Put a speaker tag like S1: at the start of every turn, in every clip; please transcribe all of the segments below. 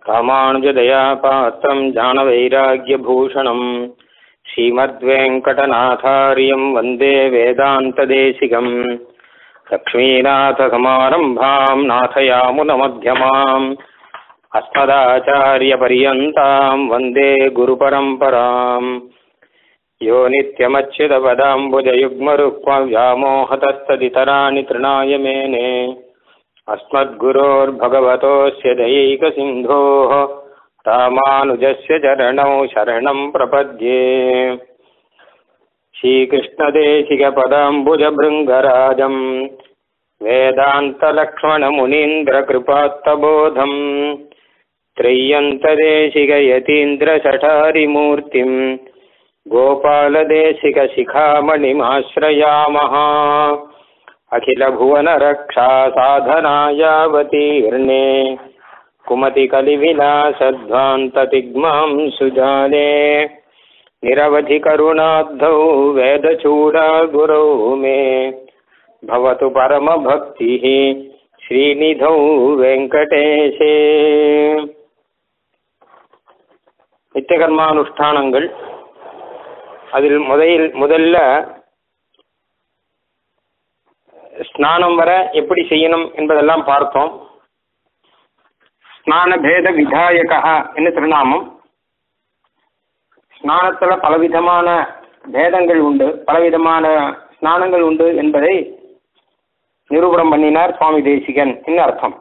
S1: ராமானுஜதயா பாத்திரம் ஞானவைராக்கியபூஷணம் ஸ்ரீமத்வேங்கடநாதாரியம் வந்தே வேதாந்ததேசிகம் லக்ஷ்மீநாதசமாரம்பாம் நாथयामुनमध्यमाम् अस्मदाचार्यपर्यन्ताम् वन्दे गुरुपरम्पराम् यो नित्यमच्युतपदाम्बुजयुग्मरुक्मव्यामोहतस्तदितराणि तृणाय मेने अस्मद्गुरोर्भगवतोऽस्य दयैकसिन्धोः रामानुजस्य चरणौ शरणम् प्रपद्ये श्रीकृष्णदेशिकपदाम्बुजभृङ्गराजम् वेदान्तलक्ष्मणमुनीन्द्रकृपात्तबोधम् त्रय्यन्तदेशिकयतीन्द्रशठारिमूर्तिम् गोपालदेशिकशिखामणिमाश्रयामः अखिलभुवनरक्षासाधनायावतीर्णे कुमतिकलिविलासध्वान्ततिग्मां सुजाने निरवधिकरुणाब्धौ वेदचूडागुरौ मे भवतु परमभक्तिः श्रीनिधौ வெங்கடேஷே நித்தியகர்மானுஷ்டானங்கள் அதில் முதலில் முதல்ல ஸ்நானம் வர எப்படி செய்யணும் என்பதெல்லாம் பார்த்தோம் ஸ்நான பேத விதாயகா என்ன திருநாமம் ஸ்நானத்துல பலவிதமான பேதங்கள் உண்டு பலவிதமான ஸ்நானங்கள் உண்டு என்பதை நிரூபணம் பண்ணினார் சுவாமி தேசிகன் என்ன அர்த்தம்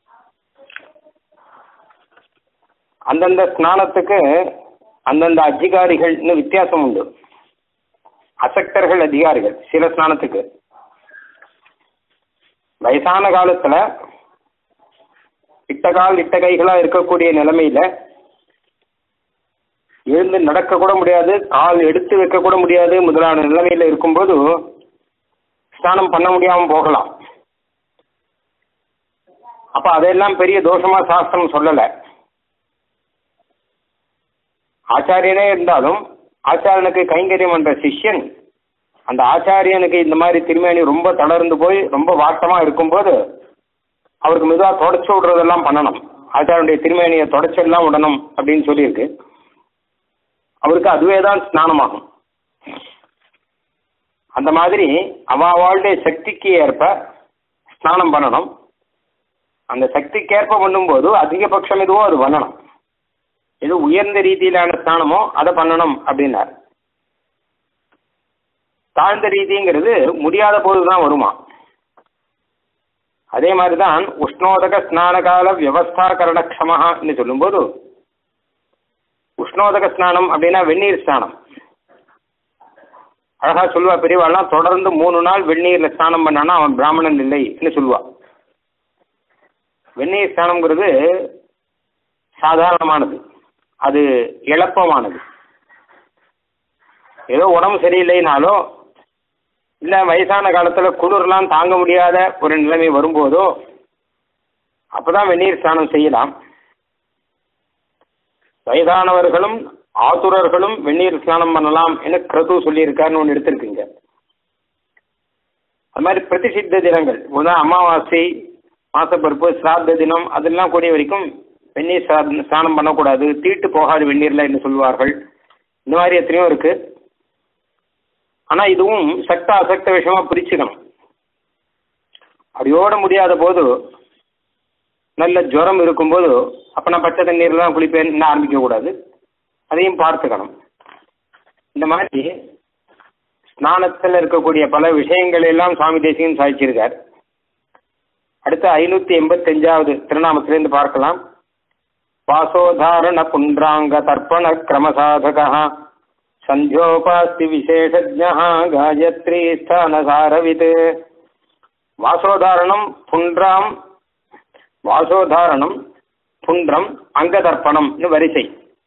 S1: அந்தந்த ஸ்நானத்துக்கு அந்தந்த அதிகாரிகள்னு வித்தியாசம் உண்டு அசக்தர்கள் அதிகாரிகள் சில ஸ்நானத்துக்கு வயசான காலத்துல இட்ட கால் இட்ட கைகளா இருக்கக்கூடிய நிலைமையில எழுந்து நடக்க கூட முடியாது கால் எடுத்து வைக்க கூட முடியாது முதலான நிலைமையில இருக்கும்போது ஸ்நானம் பண்ண முடியாம போகலாம் அப்ப அதெல்லாம் பெரிய தோஷமா சாஸ்திரம் சொல்லல ஆச்சாரியனே இருந்தாலும் ஆச்சாரியனுக்கு கைங்கரியம் என்ற சிஷ்யன் அந்த ஆச்சாரியனுக்கு இந்த மாதிரி திருமேனி ரொம்ப தளர்ந்து போய் ரொம்ப வாட்டமா இருக்கும்போது அவருக்கு மெதுவா தொடச்சு விடுறதெல்லாம் பண்ணணும் ஆச்சாரனுடைய திருமேனியை தொடச்செல்லாம் விடணும் அப்படின்னு சொல்லியிருக்கு அவருக்கு அதுவே தான் ஸ்நானமாகும் அந்த மாதிரி அவளுடைய சக்திக்கு ஏற்ப ஸ்நானம் பண்ணணும் அந்த சக்திக்கு ஏற்ப பண்ணும்போது அதிகபட்சம் எதுவோ அது பண்ணணும் எது உயர்ந்த ரீதியிலான ஸ்நானமோ அதை பண்ணணும் அப்படின்னார் தாழ்ந்த ரீதிங்கிறது முடியாத போதுதான் வருமா அதே மாதிரிதான் உஷ்ணோதக ஸ்நான கால வியவஸ்தா கரணக்ஷமஹான்னு சொல்லும்போது உஷ்ணோதக ஸ்நானம் அப்படின்னா வெந்நீர் ஸ்நானம் அழகா சொல்லுவா பெரியவாள்லாம் தொடர்ந்து மூணு நாள் வெந்நீர்ல ஸ்நானம் பண்ணானா அவன் பிராமணன் இல்லைன்னு சொல்லுவா வெந்நீர் ஸ்நானம்ங்கிறது சாதாரணமானது அது இழப்பமானது ஏதோ உடம்பு சரியில்லைனாலோ இல்ல வயசான காலத்துல குளிர்லாம் தாங்க முடியாத ஒரு நிலைமை வரும்போதோ அப்பதான் வெந்நீர் ஸ்நானம் செய்யலாம் வயதானவர்களும் ஆத்துரர்களும் வெந்நீர் ஸ்நானம் பண்ணலாம் என கிரது சொல்லியிருக்காருன்னு ஒன்று எடுத்திருக்குங்க அது மாதிரி பிரதிசித்த தினங்கள் முதல் அமாவாசை மாசப்பருப்பு சிராத்த தினம் அதெல்லாம் கூடிய வரைக்கும் வெந்நீர் ஸ்நானம் பண்ணக்கூடாது தீட்டு போகாது வெந்நீர்ல என்று சொல்வார்கள் இந்த மாதிரி எத்தனையோ இருக்கு ஆனா இதுவும் சக்த அசக்த விஷயமா பிரிச்சுக்கணும் அப்படியோட முடியாத போது நல்ல ஜுரம் இருக்கும்போது அப்ப நான் பச்சை தண்ணீர்ல தான் குளிப்பேன் ஆரம்பிக்க கூடாது அதையும் பார்த்துக்கணும் இந்த மாதிரி ஸ்நானத்தில் இருக்கக்கூடிய பல விஷயங்கள் எல்லாம் சுவாமி தேசியம் சாதிச்சிருக்கார் அடுத்த ஐநூத்தி எண்பத்தஞ்சாவது திருநாமத்திலிருந்து பார்க்கலாம் வாசோதாரண புன்றாங்க தர்ப்பண கிரமசாதகா சந்தியோபாஸ்தி விசேஷஜா காயத்ரி ஸ்தானசாரவித் வாசோதாரணம் புன்றாம் வாசோதாரணம் புன்றம் அங்கதர்ப்பணம்னு வரிசை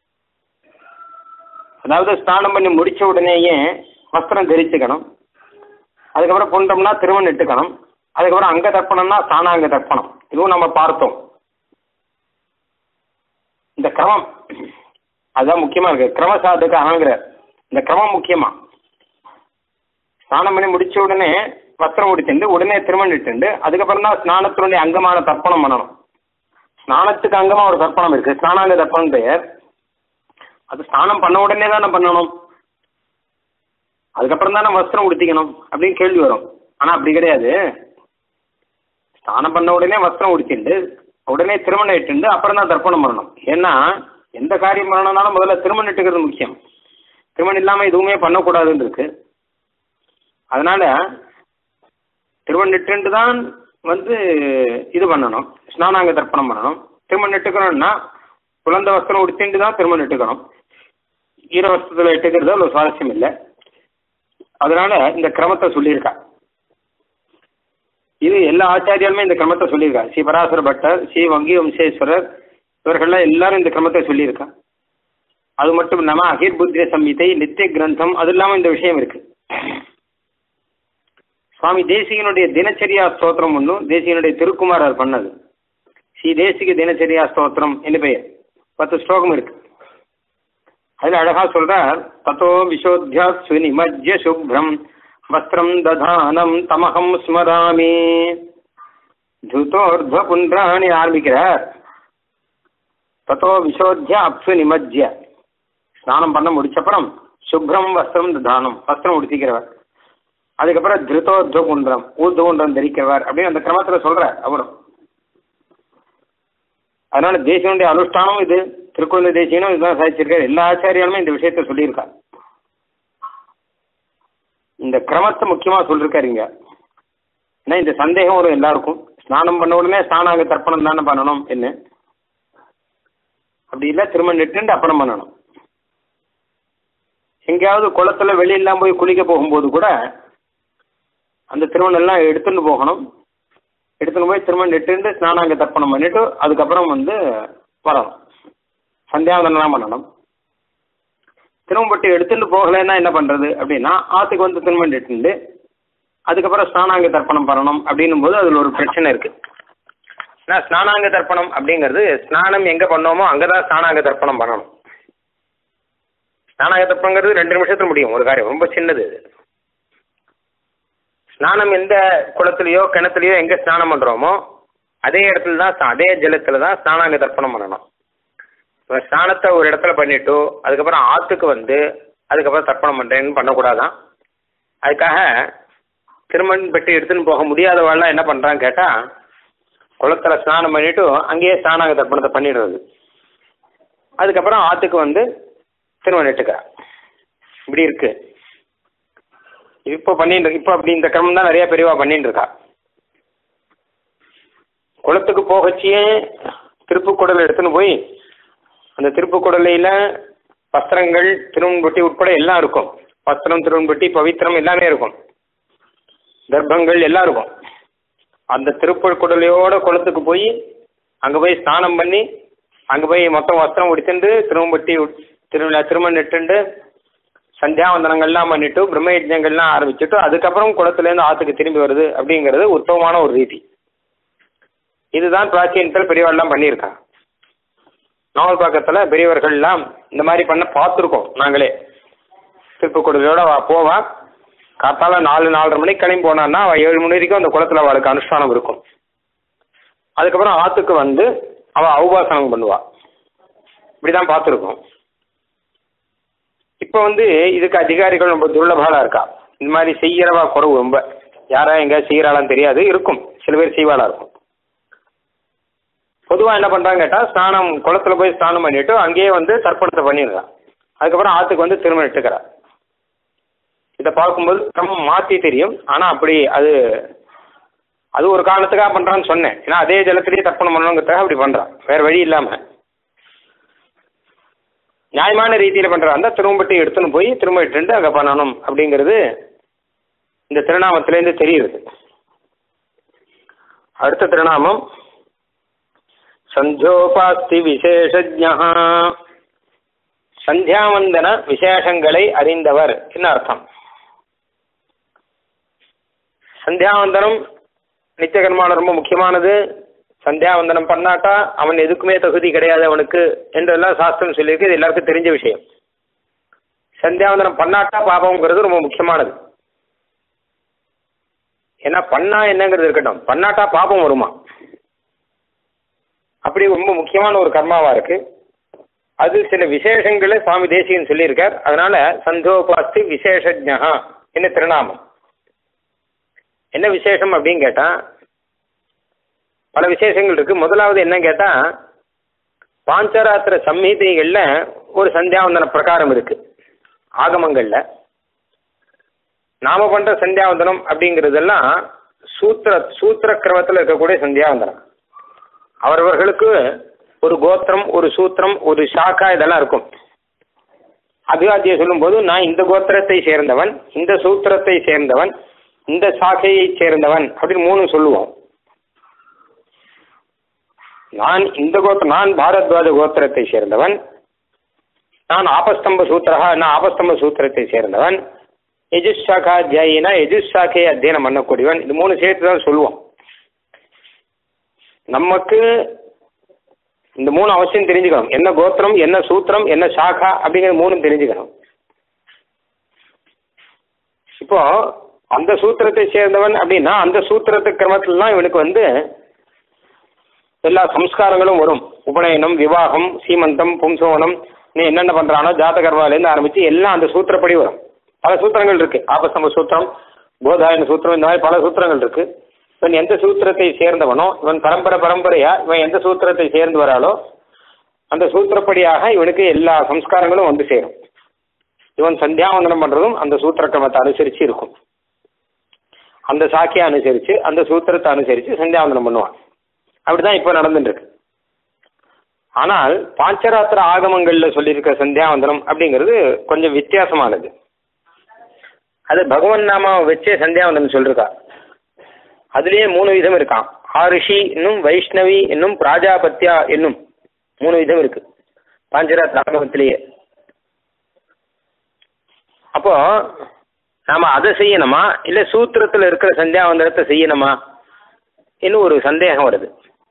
S1: அதாவது ஸ்நானம் பண்ணி முடிச்ச உடனேயே வஸ்திரம் தரிச்சுக்கணும் அதுக்கப்புறம் புன்றம்னா திருமணம் இட்டுக்கணும் அதுக்கப்புறம் அங்க தர்ப்பணம்னா சாணாங்க தர்ப்பணம் இதுவும் நம்ம பார்த்தோம் இந்த கிரமம் அதுதான் முக்கியமா இருக்கு கிரமசாதுக்கு ஆங்கிற இந்த கிரமம் முக்கியமா ஸ்நானம் பண்ணி முடிச்ச உடனே வஸ்திரம் உடுத்திண்டு உடனே திருமணம் இட்டுண்டு அதுக்கப்புறம் தான் ஸ்நானத்தினுடைய அங்கமான தர்ப்பணம் பண்ணணும் ஸ்நானத்துக்கு அங்கமா ஒரு தர்ப்பணம் இருக்கு ஸ்நானாங்க தர்ப்பணம் பெயர் அது ஸ்நானம் பண்ண உடனே தானே பண்ணணும் அதுக்கப்புறம் தானே வஸ்திரம் உடுத்திக்கணும் அப்படின்னு கேள்வி வரும் ஆனால் அப்படி கிடையாது ஸ்நானம் பண்ண உடனே வஸ்திரம் உடுத்திண்டு உடனே திருமணம் இட்டுண்டு அப்புறம் தான் தர்ப்பணம் பண்ணணும் ஏன்னா எந்த காரியம் பண்ணணும்னாலும் முதல்ல திருமணம் இட்டுக்கிறது முக்கியம் திருமணம் இல்லாமல் எதுவுமே பண்ணக்கூடாதுன்னு இருக்கு அதனால திருமணம் இட்டுண்டு தான் வந்து இது பண்ணணும் ஸ்நானாங்க தர்ப்பணம் பண்ணணும் திருமணம் இட்டுக்கணும்னா குழந்தை வஸ்திரம் உடுத்திண்டு தான் திருமணம் இட்டுக்கணும் ஈர வஸ்திரத்தில் இட்டுக்கிறது அவ்வளோ சுவாரஸ்யம் இல்லை அதனால இந்த கிரமத்தை சொல்லியிருக்கா இது எல்லா ஆச்சாரியாலுமே இந்த கிரமத்தை சொல்லியிருக்கா ஸ்ரீ பராசர பட்டர் ஸ்ரீ வங்கி வம்சேஸ்வரர் இவர்கள்லாம் எல்லாரும் இந்த கிரமத்தை சொல்லியிருக்கா அது மட்டும் இல்லாமல் அகிர் புத்திர சம்ஹிதை நித்திய கிரந்தம் அது இல்லாமல் இந்த விஷயம் இருக்கு சுவாமி தேசிகனுடைய தினச்சரியா ஸ்தோத்திரம் ஒன்றும் தேசிகனுடைய திருக்குமாரர் பண்ணது ஸ்ரீ தேசிக தினச்சரியா ஸ்தோத்திரம் என்று பெயர் பத்து ஸ்லோகம் இருக்கு அதில் அழகா சொல்றார் தத்தோ விசோத்யா சுனிமஜ்ய சுப்ரம் வஸ்திரம் ததானம் தமகம் ஸ்மராமி துதோர்த்வ புன்றாணி ஆரம்பிக்கிறார் தத்தோ விசோத்ய அப்சு நிமஜ்ய ஸ்நானம் பண்ண முடிச்சப்புறம் சுப்ரம் வஸ்திரம் ததானம் வஸ்திரம் உடுத்திக்கிறவர் அதுக்கப்புறம் திருத்தோத்வ குன்றம் ஊர்துவ குன்றம் தரிக்கிறவர் அப்படின்னு அந்த கிரமத்தில் சொல்றார் அவரும் அதனால தேசியனுடைய அனுஷ்டானம் இது திருக்குழந்தை தேசியனும் இதுதான் சாதிச்சிருக்காரு எல்லா ஆச்சாரியாலுமே இந்த விஷயத்த சொல்லியிருக்கா இந்த கிரமத்தை முக்கியமா சொல்லிருக்காரு இங்க ஏன்னா இந்த சந்தேகம் வரும் எல்லாருக்கும் ஸ்நானம் பண்ண உடனே ஸ்நானாங்க தர்ப்பணம் தானே பண்ணணும் என்ன அப்படி இல்லை திரும்ப நிட்டுண்டு அர்ப்பணம் பண்ணணும் எங்கேயாவது குளத்துல வெளியெல்லாம் போய் குளிக்க போகும்போது கூட அந்த திருமணம் எல்லாம் எடுத்துட்டு போகணும் எடுத்துன்னு போய் திரும்ப நெட்டுண்டு ஸ்நானாங்க தர்ப்பணம் பண்ணிட்டு அதுக்கப்புறம் வந்து வரணும் சந்தியாவதனம்லாம் பண்ணணும் திரும்பப்பட்டு எடுத்துட்டு போகலைன்னா என்ன பண்றது அப்படின்னா ஆத்துக்கு வந்து திரும்ப நெட்டுண்டு அதுக்கப்புறம் ஸ்நானாங்க தர்ப்பணம் பண்ணணும் அப்படின்னும் போது அதில் ஒரு பிரச்சனை இருக்கு ஏன்னா ஸ்நானாங்க தர்ப்பணம் அப்படிங்கிறது ஸ்நானம் எங்க பண்ணோமோ அங்கதான் ஸ்நானாங்க தர்ப்பணம் பண்ணணும் ஸ்நானாங்க தர்ப்பணங்கிறது ரெண்டு நிமிஷத்துல முடியும் ஒரு காரியம் ரொம்ப சின்னது இது ஸ்நானம் எந்த குளத்துலையோ கிணத்துலையோ எங்கே ஸ்நானம் பண்ணுறோமோ அதே இடத்துல தான் ஸ்நா- அதே ஜலத்தில் தான் ஸ்நானாங்க தர்ப்பணம் பண்ணணும் இப்போ ஸ்நானத்தை ஒரு இடத்துல பண்ணிட்டு அதுக்கப்புறம் ஆற்றுக்கு வந்து அதுக்கப்புறம் தர்ப்பணம் பண்ணுறேன்னு பண்ணக்கூடாதான் அதுக்காக திருமண் பெட்டி எடுத்துன்னு போக முடியாதவாள்லாம் என்ன பண்ணுறான்னு கேட்டால் குளத்துல ஸ்நானம் பண்ணிட்டு அங்கேயே ஸ்நானாங்க தர்ப்பணத்தை பண்ணிடுறது அதுக்கப்புறம் ஆற்றுக்கு வந்து திருமணம் இட்டுக்கிறா இப்படி இருக்கு இப்போ பண்ணிட்டு இப்போ அப்படி இந்த கிரமம் தான் நிறைய பெரியவா பண்ணிட்டு இருக்கா குளத்துக்கு போகச்சியே திருப்புக்குடல் எடுத்துன்னு போய் அந்த திருப்புக்குடலையில் வஸ்திரங்கள் திருவன்பட்டி உட்பட எல்லாம் இருக்கும் வஸ்திரம் திருவன்பட்டி பவித்திரம் எல்லாமே இருக்கும் தர்ப்பங்கள் எல்லாம் இருக்கும் அந்த திருப்புக்குடலையோட குளத்துக்கு போய் அங்கே போய் ஸ்நானம் பண்ணி அங்கே போய் மொத்தம் வஸ்திரம் உடுத்திண்டு திருவம்பட்டி திருவிழா திருமணம் நெட்டுண்டு சந்தியாவந்தனங்கள்லாம் பண்ணிட்டு பிரம்ம யஜ்ஞங்கள்லாம் ஆரம்பிச்சுட்டு அதுக்கப்புறம் குளத்துலேருந்து ஆற்றுக்கு திரும்பி வருது அப்படிங்கிறது உத்தமமான ஒரு ரீதி இதுதான் பிராச்சீனத்தில் பெரியவர்கள்லாம் பண்ணியிருக்காங்க நாவல்பாக்கத்தில் பெரியவர்கள்லாம் இந்த மாதிரி பண்ண பார்த்துருக்கோம் நாங்களே திருப்புக்குடலோட வா போவா காத்தால நாலு நாலரை மணிக்கு கிளம்பி போனான்னா அவள் ஏழு மணி வரைக்கும் அந்த குளத்தில் அவளுக்கு அனுஷ்டானம் இருக்கும் அதுக்கப்புறம் ஆற்றுக்கு வந்து அவள் அவுபாசனம் பண்ணுவா இப்படி தான் பார்த்துருக்கோம் இப்போ வந்து இதுக்கு அதிகாரிகள் ரொம்ப துர்லபாலாக இருக்கா இந்த மாதிரி செய்யறவா குறவு ரொம்ப யாரா எங்க செய்யறாளான்னு தெரியாது இருக்கும் சில பேர் செய்வாளா இருக்கும் பொதுவாக என்ன பண்ணுறாங்க கேட்டால் ஸ்நானம் குளத்துல போய் ஸ்நானம் பண்ணிட்டு அங்கேயே வந்து தர்ப்பணத்தை பண்ணிடுறான் அதுக்கப்புறம் ஆற்றுக்கு வந்து திரும்ப இட்டுக்கிறா இதை பார்க்கும்போது கிரமம் மாற்றி தெரியும் ஆனால் அப்படி அது அது ஒரு காரணத்துக்காக பண்ணுறான்னு சொன்னேன் ஏன்னா அதே ஜலத்திலேயே தர்ப்பணம் பண்ணணுங்கிறதுக்காக அப்படி பண்ணுறான் வேறு வழி இல்லாமல் நியாயமான ரீதியில் பண்ணுறா இருந்தால் திரும்பட்டி எடுத்துன்னு போய் திரும்ப இட்டுட்டு அங்கே பண்ணணும் அப்படிங்கிறது இந்த திருநாமத்திலேருந்து தெரியுது அடுத்த திருநாமம் சந்தியோபாஸ்தி விசேஷஜா சந்தியாவந்தன விசேஷங்களை அறிந்தவர் என்ன அர்த்தம் சந்தியாவந்தனம் நித்தியகர்மான ரொம்ப முக்கியமானது சந்தியாவந்தனம் பண்ணாட்டா அவன் எதுக்குமே தகுதி கிடையாது அவனுக்கு என்றெல்லாம் சாஸ்திரம் சொல்லியிருக்கு இது எல்லாருக்கும் தெரிஞ்ச விஷயம் சந்தியாவந்தனம் பண்ணாட்டா பாபம்ங்கிறது ரொம்ப முக்கியமானது ஏன்னா பண்ணா என்னங்கிறது இருக்கட்டும் பண்ணாட்டா பாபம் வருமா அப்படி ரொம்ப முக்கியமான ஒரு கர்மாவா இருக்கு அது சில விசேஷங்களை சுவாமி தேசிகன் சொல்லியிருக்கார் அதனால சந்தோபாஸ்தி விசேஷஜா என்ன திருநாமம் என்ன விசேஷம் அப்படின்னு கேட்டா பல விசேஷங்கள் இருக்கு முதலாவது என்ன கேட்டா பாஞ்சராத்திர சம்ஹிதைகள்ல ஒரு சந்தியாவந்தன பிரகாரம் இருக்கு ஆகமங்கள்ல நாம பண்ற சந்தியாவந்தனம் அப்படிங்கிறதெல்லாம் சூத்திர சூத்திர கிரமத்தில் இருக்கக்கூடிய சந்தியாவந்தனம் அவரவர்களுக்கு ஒரு கோத்திரம் ஒரு சூத்திரம் ஒரு சாக்கா இதெல்லாம் இருக்கும் அபிவாத்தியை சொல்லும்போது நான் இந்த கோத்திரத்தை சேர்ந்தவன் இந்த சூத்திரத்தை சேர்ந்தவன் இந்த சாக்கையை சேர்ந்தவன் அப்படின்னு மூணு சொல்லுவோம் நான் இந்த கோத்திரம் நான் பாரத்வாஜ கோத்திரத்தை சேர்ந்தவன் நான் ஆபஸ்தம்ப சூத்திரா நான் ஆபஸ்தம்ப சூத்திரத்தை சேர்ந்தவன் எஜுஸ் சாக்கா அத்தியாயினா எஜுஸ் சாக்கையை அத்தியனம் பண்ணக்கூடியவன் இது மூணு சேர்த்து தான் சொல்லுவோம் நமக்கு இந்த மூணு அவசியம் தெரிஞ்சுக்கணும் என்ன கோத்திரம் என்ன சூத்திரம் என்ன சாக்கா அப்படிங்கிற மூணும் தெரிஞ்சுக்கணும் இப்போ அந்த சூத்திரத்தை சேர்ந்தவன் அப்படின்னா அந்த சூத்திரத்து கிரமத்திலாம் இவனுக்கு வந்து எல்லா சம்ஸ்காரங்களும் வரும் உபநயனம் விவாகம் சீமந்தம் பும்சோனம் நீ என்னென்ன பண்றானோ ஜாதகர்வாலேருந்து ஆரம்பிச்சு எல்லாம் அந்த சூத்திரப்படி வரும் பல சூத்திரங்கள் இருக்கு ஆபஸ்தம்ப சூத்திரம் போதாயன சூத்திரம் இந்த மாதிரி பல சூத்திரங்கள் இருக்கு இவன் எந்த சூத்திரத்தை சேர்ந்தவனோ இவன் பரம்பரை பரம்பரையா இவன் எந்த சூத்திரத்தை சேர்ந்து வராளோ அந்த சூத்திரப்படியாக இவனுக்கு எல்லா சம்ஸ்காரங்களும் வந்து சேரும் இவன் சந்தியாவந்தனம் பண்றதும் அந்த சூத்திர கிரமத்தை அனுசரிச்சு இருக்கும் அந்த சாக்கியை அனுசரிச்சு அந்த சூத்திரத்தை அனுசரிச்சு சந்தியாவந்தனம் பண்ணுவான் அப்படிதான் இப்போ நடந்துட்டு இருக்கு ஆனால் பாஞ்சராத்திர ஆகமங்கள்ல சொல்லியிருக்க சந்தியாவந்தனம் அப்படிங்கிறது கொஞ்சம் வித்தியாசமானது அது பகவன் நாமாவை வச்சே சந்தியாவந்தனம் சொல்லிருக்கா அதுலயே மூணு விதம் இருக்கான் ஆரிஷி என்னும் வைஷ்ணவி என்னும் பிராஜாபத்யா என்னும் மூணு விதம் இருக்கு பாஞ்சராத்திர ஆகமத்திலேயே அப்போ நாம அதை செய்யணுமா இல்ல சூத்திரத்துல இருக்கிற சந்தியாவந்தனத்தை செய்யணுமா இன்னும் ஒரு சந்தேகம் வருது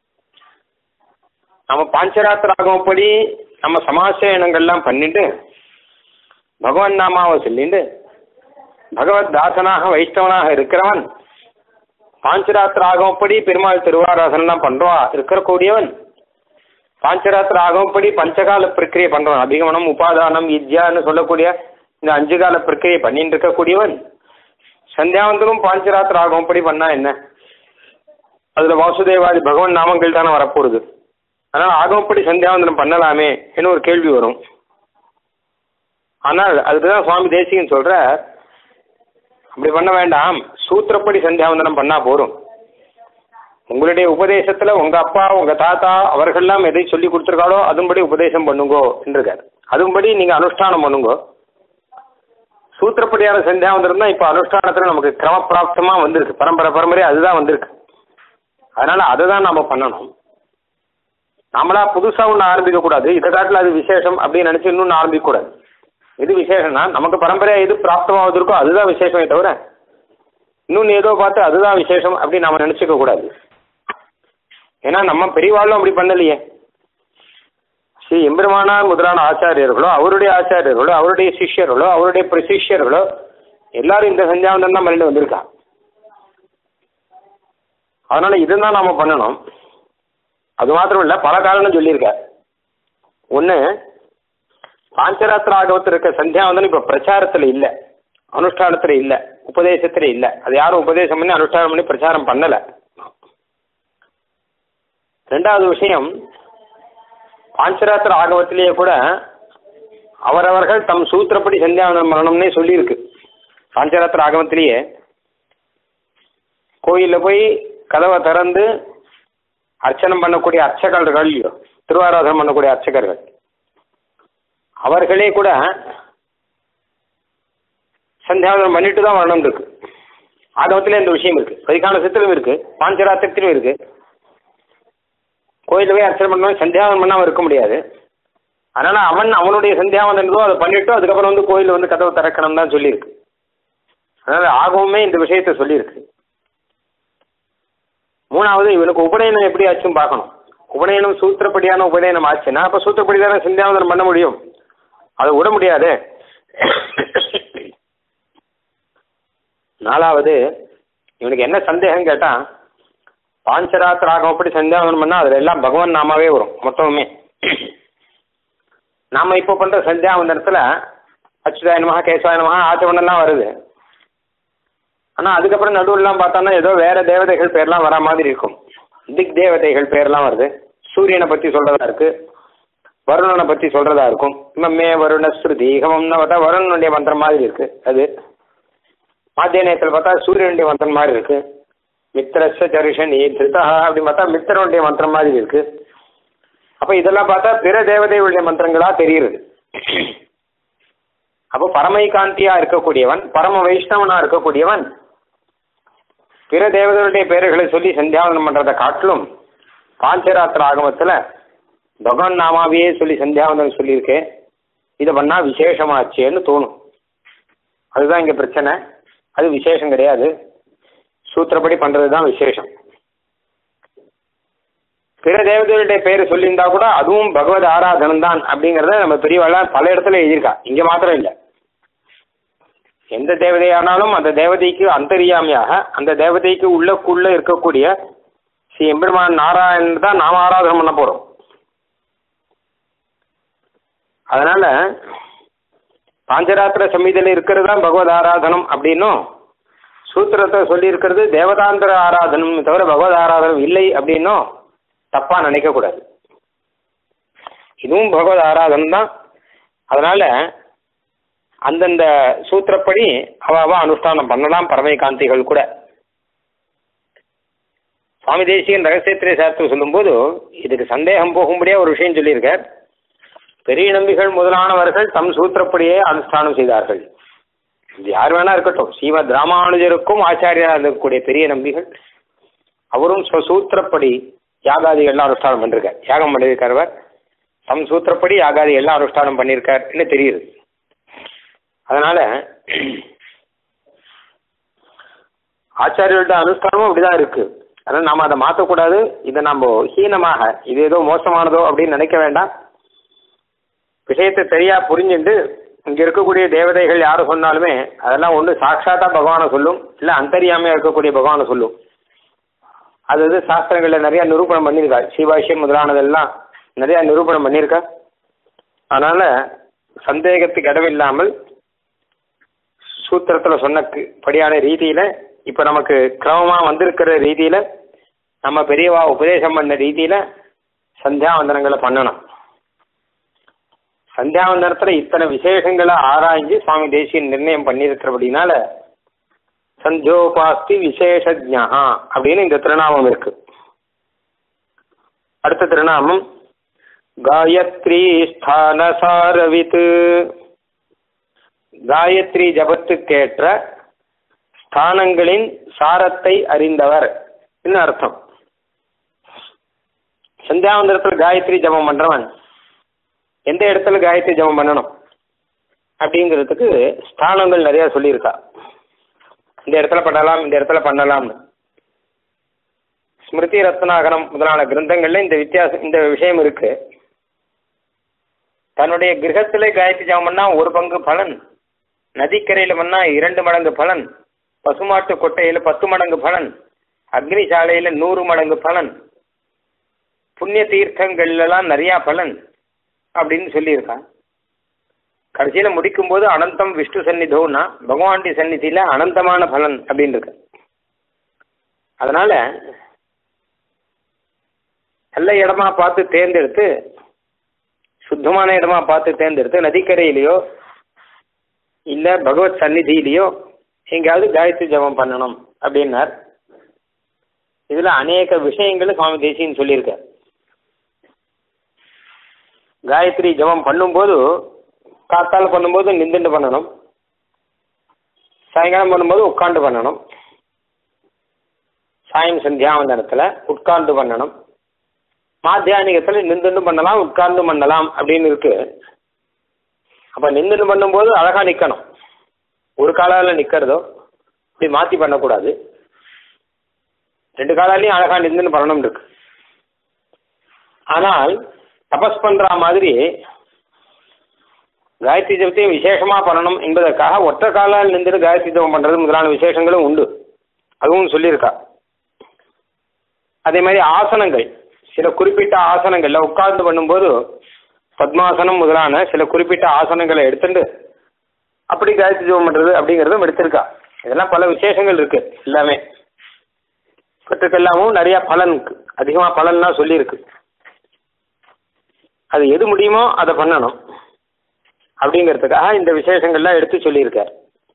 S1: நம்ம பாஞ்சராத்திர ஆகமப்படி நம்ம சமாசயனங்கள்லாம் பண்ணிட்டு பகவான் நாமாவை சொல்லிட்டு பகவத் தாசனாக வைஷ்ணவனாக இருக்கிறவன் பாஞ்சராத்திர ஆகமப்படி பெருமாள் திருவாராசனெல்லாம் பண்றோம் இருக்கக்கூடியவன் பாஞ்சராத்திர ஆகமப்படி பஞ்சகால பிரக்கிரியை பண்றவன் அபிகமனம் உபாதானம் வித்யான்னு சொல்லக்கூடிய இந்த அஞ்சு கால பிரக்கிரியை பண்ணிட்டு இருக்கக்கூடியவன் சந்தியாவந்தனும் பாஞ்சராத்திர ஆகமப்படி பண்ணா என்ன அதுல வாசுதேவாதி பகவான் நாமங்கள் தானே வரப்போகுது அதனால் ஆகமப்படி சந்தியாவந்தனம் பண்ணலாமே என்று ஒரு கேள்வி வரும் ஆனால் அதுக்குதான் சுவாமி தேசிகன் சொல்ற அப்படி பண்ண வேண்டாம் சூத்திரப்படி சந்தியாவந்தனம் பண்ணா போதும் உங்களுடைய உபதேசத்துல உங்க அப்பா உங்க தாத்தா அவர்கள்லாம் எதை சொல்லி கொடுத்துருக்காளோ அதுபடி உபதேசம் பண்ணுங்கோ என்றுக்கார் அதுபடி நீங்க அனுஷ்டானம் பண்ணுங்கோ சூத்திரப்படியான சந்தியாவந்தனம் தான் இப்போ அனுஷ்டானத்துல நமக்கு கிரமப்பிராப்தமா வந்திருக்கு பரம்பரை பரம்பரை அதுதான் வந்திருக்கு அதனால அதை தான் நாம பண்ணணும் நாமளா புதுசா ஒன்று ஆரம்பிக்க கூடாது இதை காட்டில் அது விசேஷம் அப்படின்னு நினைச்சு இன்னொன்று ஆரம்பிக்க கூடாது எது விசேஷம்னா நமக்கு பரம்பரையா எது பிராப்தமாவது இருக்கோ அதுதான் விசேஷமே தவிர இன்னொன்று ஏதோ பார்த்து அதுதான் விசேஷம் அப்படின்னு நாம நினைச்சுக்க கூடாது ஏன்னா நம்ம பெரியவாளும் அப்படி பண்ணலையே ஸ்ரீ எம்பெருமானார் முதலான ஆச்சாரியர்களோ அவருடைய ஆச்சாரியர்களோ அவருடைய சிஷ்யர்களோ அவருடைய பிரசிஷ்யர்களோ எல்லாரும் இந்த சந்தியாவந்தம் தான் பண்ணிட்டு வந்திருக்கா அதனால இதுதான் நாம பண்ணணும் அது மாத்திரம் இல்லை பல காரணம் சொல்லியிருக்கார் ஒன்று பாஞ்சராத்திர ஆகவத்தில் இருக்க சந்தியாவந்தனம் இப்போ பிரச்சாரத்தில் இல்லை அனுஷ்டானத்தில் இல்லை உபதேசத்தில் இல்லை அது யாரும் உபதேசம் பண்ணி அனுஷ்டானம் பண்ணி பிரச்சாரம் பண்ணலை ரெண்டாவது விஷயம் பாஞ்சராத்திர ஆகவத்திலேயே கூட அவரவர்கள் தம் சூத்திரப்படி சந்தியாவந்தனம் பண்ணணும்னே சொல்லியிருக்கு பாஞ்சராத்திர ஆகமத்திலேயே கோயிலில் போய் கதவை திறந்து அர்ச்சனம் பண்ணக்கூடிய அர்ச்சகர்கள் இல்லையோ திருவாராதனம் பண்ணக்கூடிய அர்ச்சகர்கள் அவர்களே கூட சந்தியாவதனம் பண்ணிட்டு தான் வரணும் இருக்கு ஆகமத்திலே இந்த விஷயம் இருக்கு பரிகாலசத்திலும் இருக்கு பாஞ்சராத்திரத்திலும் இருக்கு கோயிலில் போய் அர்ச்சனை பண்ணணும் சந்தியாவதனம் பண்ணாமல் இருக்க முடியாது அதனால அவன் அவனுடைய சந்தியாவதனதோ அதை பண்ணிட்டு அதுக்கப்புறம் வந்து கோயில் வந்து கதவை திறக்கணும் தான் சொல்லியிருக்கு அதனால ஆகவுமே இந்த விஷயத்த சொல்லியிருக்கு மூணாவது இவனுக்கு உபநயனம் எப்படி ஆச்சுன்னு பார்க்கணும் உபநயனம் சூத்திரப்படியான உபநயனம் ஆச்சுன்னா அப்போ சூத்திரப்படி தானே சந்தியாவதனம் பண்ண முடியும் அதை விட முடியாது நாலாவது இவனுக்கு என்ன சந்தேகம் கேட்டால் பாஞ்சராத்திராகமப்படி சந்தியாவந்தனம் பண்ணால் அதில் எல்லாம் பகவான் நாமாவே வரும் மொத்தமுமே நாம இப்போ பண்ற சந்தியாவந்தனத்தில் அச்சுதாய நமஹா கேசவாய நமஹா ஆச்சவனெல்லாம் வருது ஆனால் அதுக்கப்புறம் நடுவுலாம் பார்த்தோம்னா ஏதோ வேற தேவதைகள் பேர்லாம் வர மாதிரி இருக்கும் திக் தேவதைகள் பேர்லாம் வருது சூரியனை பற்றி சொல்றதா இருக்கு வருணனை பற்றி சொல்றதா இருக்கும் மே வருண ஸ்ருதி ஹமம்னா பார்த்தா வருணனுடைய மந்திரம் மாதிரி இருக்கு அது மாத்திய நேரத்தில் பார்த்தா சூரியனுடைய மந்திரம் மாதிரி இருக்கு மித்திரஸ்ய ஜரிஷனி திருதா அப்படி பார்த்தா மித்திரனுடைய மந்திரம் மாதிரி இருக்கு அப்போ இதெல்லாம் பார்த்தா பிற தேவதைகளுடைய மந்திரங்களா தெரியுது அப்போ பரமைகாந்தியா இருக்கக்கூடியவன் பரம வைஷ்ணவனா இருக்கக்கூடியவன் பிற தேவதைகளுடைய பெயர்களை சொல்லி சந்தியாவந்தனம் பண்றதை காட்டிலும் பாஞ்சராத்திர ஆகமத்தில் பகவான் நாமாவையே சொல்லி சந்தியாவந்தனம் சொல்லியிருக்கேன் இதை பண்ணா விசேஷமாச்சேன்னு தோணும் அதுதான் இங்க பிரச்சனை அது விசேஷம் கிடையாது சூத்திரப்படி பண்றது தான் விசேஷம் பிற தேவதைகளுடைய பெயரை சொல்லியிருந்தா கூட அதுவும் பகவத் ஆராதனம் தான் அப்படிங்கிறத நம்ம பெரியவாள் பல இடத்துல எழுதியிருக்கா இங்க மாத்திரம் இல்லை எந்த தேவதையானாலும் அந்த தேவதைக்கு அந்தரியாமையாக அந்த தேவதைக்கு உள்ளக்குள்ள இருக்கக்கூடிய ஸ்ரீ எம்பெருமான் நாராயணன் தான் நாம ஆராதனை பண்ண போறோம் அதனால பாஞ்சராத்திர சமீதியில் இருக்கிறது தான் பகவத் ஆராதனம் அப்படின்னும் சூத்திரத்தை சொல்லியிருக்கிறது தேவதாந்திர ஆராதனம் தவிர பகவத் ஆராதனம் இல்லை அப்படின்னும் தப்பா நினைக்க கூடாது இதுவும் பகவத் ஆராதனம் தான் அதனால அந்தந்த சூத்திரப்படி அவ அவ அனுஷ்டானம் பண்ணலாம் பரமைகாந்திகள் கூட சுவாமி தேசியன் ரகசியத்திரை சாஸ்திரம் சொல்லும்போது இதுக்கு சந்தேகம் போகும்படியா ஒரு விஷயம் சொல்லியிருக்கார் பெரிய நம்பிகள் முதலானவர்கள் தம் சூத்திரப்படியே அனுஷ்டானம் செய்தார்கள் இது யார் வேணா இருக்கட்டும் ஸ்ரீமத் ராமானுஜருக்கும் ஆச்சாரியா இருக்கக்கூடிய பெரிய நம்பிகள் அவரும் சூத்திரப்படி யாகாதிகள்லாம் அனுஷ்டானம் பண்ணிருக்கார் யாகம் பண்ணியிருக்கார் தம் சூத்திரப்படி யாகாதி எல்லாம் அனுஷ்டானம் பண்ணியிருக்காருன்னு தெரியுது அதனால ஆச்சாரியோட அனுஷ்டானமும் அப்படிதான் இருக்கு அதனால நாம அதை மாற்றக்கூடாது இதை நம்ம ஹீனமாக இது ஏதோ மோசமானதோ அப்படின்னு நினைக்க வேண்டாம் விஷயத்தை சரியா புரிஞ்சுட்டு இங்க இருக்கக்கூடிய தேவதைகள் யாரும் சொன்னாலுமே அதெல்லாம் ஒன்று சாட்சாத்தா பகவானை சொல்லும் இல்லை அந்தரியாமையா இருக்கக்கூடிய பகவானை சொல்லும் அது இது சாஸ்திரங்கள்ல நிறைய நிரூபணம் பண்ணியிருக்கா சிவாஷ்யம் முதலானதெல்லாம் நிறைய நிரூபணம் பண்ணியிருக்கா அதனால சந்தேகத்துக்கு இடமில்லாமல் சூத்திரத்துல சொன்ன படியான ரீதியில இப்ப நமக்கு கிரமமா வந்திருக்கிற ரீதியில நம்ம பெரியவா உபதேசம் பண்ண ரீதியில சந்தியாவந்தனங்களை பண்ணணும் சந்தியாவந்தனத்துல இத்தனை விசேஷங்களை ஆராய்ஞ்சு சுவாமி தேசியன் நிர்ணயம் பண்ணியிருக்கிறபடினால சந்தியோபாஸ்தி விசேஷஜா அப்படின்னு இந்த திருநாமம் இருக்கு அடுத்த திருநாமம் காயத்ரி ஸ்தான சாரவித்து காயத்ரி ஜபத்துக்கேற்ற ஸ்தானங்களின் சாரத்தை அறிந்தவர் அர்த்தம் சந்தியாவந்தரத்தில் காயத்ரி ஜபம் பண்றவன் எந்த இடத்துல காயத்ரி ஜபம் பண்ணணும் அப்படிங்கிறதுக்கு ஸ்தானங்கள் நிறைய சொல்லியிருக்கா இந்த இடத்துல பண்ணலாம் இந்த இடத்துல பண்ணலாம்னு ஸ்மிருதி ரத்னாகரம் முதலான கிரந்தங்கள்ல இந்த வித்தியாசம் இந்த விஷயம் இருக்கு தன்னுடைய கிரகத்திலே காயத்ரி ஜபம் பண்ணா ஒரு பங்கு பலன் நதிக்கரையில பண்ணா இரண்டு மடங்கு பலன் பசுமாட்டு கொட்டையில பத்து மடங்கு பலன் அக்னி சாலையில நூறு மடங்கு பலன் புண்ணிய தீர்த்தங்கள்லாம் நிறைய பலன் அப்படின்னு சொல்லியிருக்கான் கடைசியில முடிக்கும் போது அனந்தம் விஷ்ணு சந்நிதோன்னா பகவானுடைய சந்நிதியில அனந்தமான பலன் அப்படின்னு இருக்கு அதனால நல்ல இடமா பார்த்து தேர்ந்தெடுத்து சுத்தமான இடமா பார்த்து தேர்ந்தெடுத்து நதிக்கரையிலையோ இல்ல பகவத் சந்நிதியிலையோ எங்கேயாவது காயத்ரி ஜபம் பண்ணணும் அப்படின்னார் இதுல அநேக விஷயங்கள் சுவாமி தேசியன் சொல்லியிருக்க காயத்ரி ஜபம் பண்ணும்போது காத்தால் பண்ணும்போது நின்றுட்டு பண்ணணும் சாயங்காலம் பண்ணும்போது உட்காந்து பண்ணணும் சாயம் சந்தியாவந்தனத்தில் உட்கார்ந்து பண்ணணும் மாத்தியானிகத்தில் நின்றுட்டு பண்ணலாம் உட்கார்ந்து பண்ணலாம் அப்படின்னு இருக்கு அப்போ நின்றுட்டு பண்ணும்போது அழகாக நிற்கணும் ஒரு காலால் நிற்கிறதோ இப்படி மாற்றி பண்ணக்கூடாது ரெண்டு காலாலையும் அழகாக நின்றுன்னு பண்ணணும் இருக்கு ஆனால் தபஸ் பண்ணுற மாதிரி காயத்ரி ஜபத்தையும் விசேஷமாக பண்ணணும் என்பதற்காக ஒற்றை காலால் நின்றுட்டு காயத்ரி ஜபம் பண்ணுறது முதலான விசேஷங்களும் உண்டு அதுவும் சொல்லியிருக்கா அதே மாதிரி ஆசனங்கள் சில குறிப்பிட்ட ஆசனங்கள்ல உட்கார்ந்து பண்ணும்போது பத்மாசனம் முதலான சில குறிப்பிட்ட ஆசனங்களை எடுத்துட்டு அப்படி காயத்ரி ஜெபம் பண்றது அப்படிங்கிறதும் எடுத்திருக்கா இதெல்லாம் பல விசேஷங்கள் இருக்கு எல்லாமே இவற்றுக்கெல்லாமும் நிறைய பலன் இருக்கு அதிகமா பலன்லாம் சொல்லியிருக்கு அது எது முடியுமோ அதை பண்ணணும் அப்படிங்கிறதுக்காக இந்த விசேஷங்கள்லாம் எடுத்து சொல்லியிருக்கார்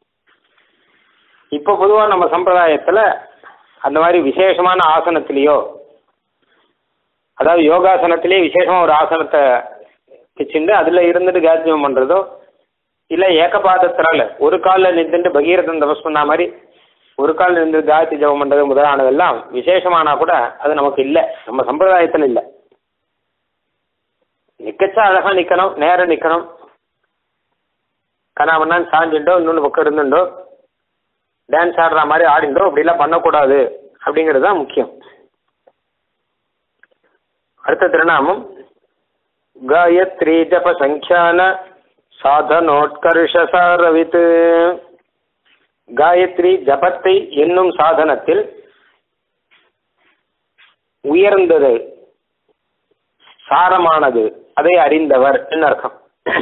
S1: இப்போ பொதுவாக நம்ம சம்பிரதாயத்தில் அந்த மாதிரி விசேஷமான ஆசனத்திலேயோ அதாவது யோகாசனத்திலே விசேஷமாக ஒரு ஆசனத்தை வச்சுட்டு அதில் இருந்துட்டு காயத்ரியம் பண்ணுறதோ இல்லை ஏகபாதத்தினால ஒரு காலில் நின்றுட்டு பகீரதன் தபஸ் பண்ண மாதிரி ஒரு காலில் நின்று காயத்ரி ஜபம் பண்ணுறது முதலானதெல்லாம் விசேஷமானா கூட அது நமக்கு இல்லை நம்ம சம்பிரதாயத்தில் இல்லை நிக்கச்சா அழகா நிக்கணும் நேரம் நிக்கணும் கனாமண்ணான்னு சாஞ்சுட்டோ இன்னொன்று பக்கம் இருந்துட்டோ டான்ஸ் ஆடுற மாதிரி ஆடிண்டோ அப்படிலாம் பண்ணக்கூடாது அப்படிங்கிறது தான் முக்கியம் அடுத்த திருநாமம் காயத்ரி ஜப சங்கியான சாதனோட்கர்ஷசாரவித் காயத்ரி ஜபத்தை என்னும் சாதனத்தில் உயர்ந்தது சாரமானது அதை அறிந்தவர் என்ன அர்த்தம்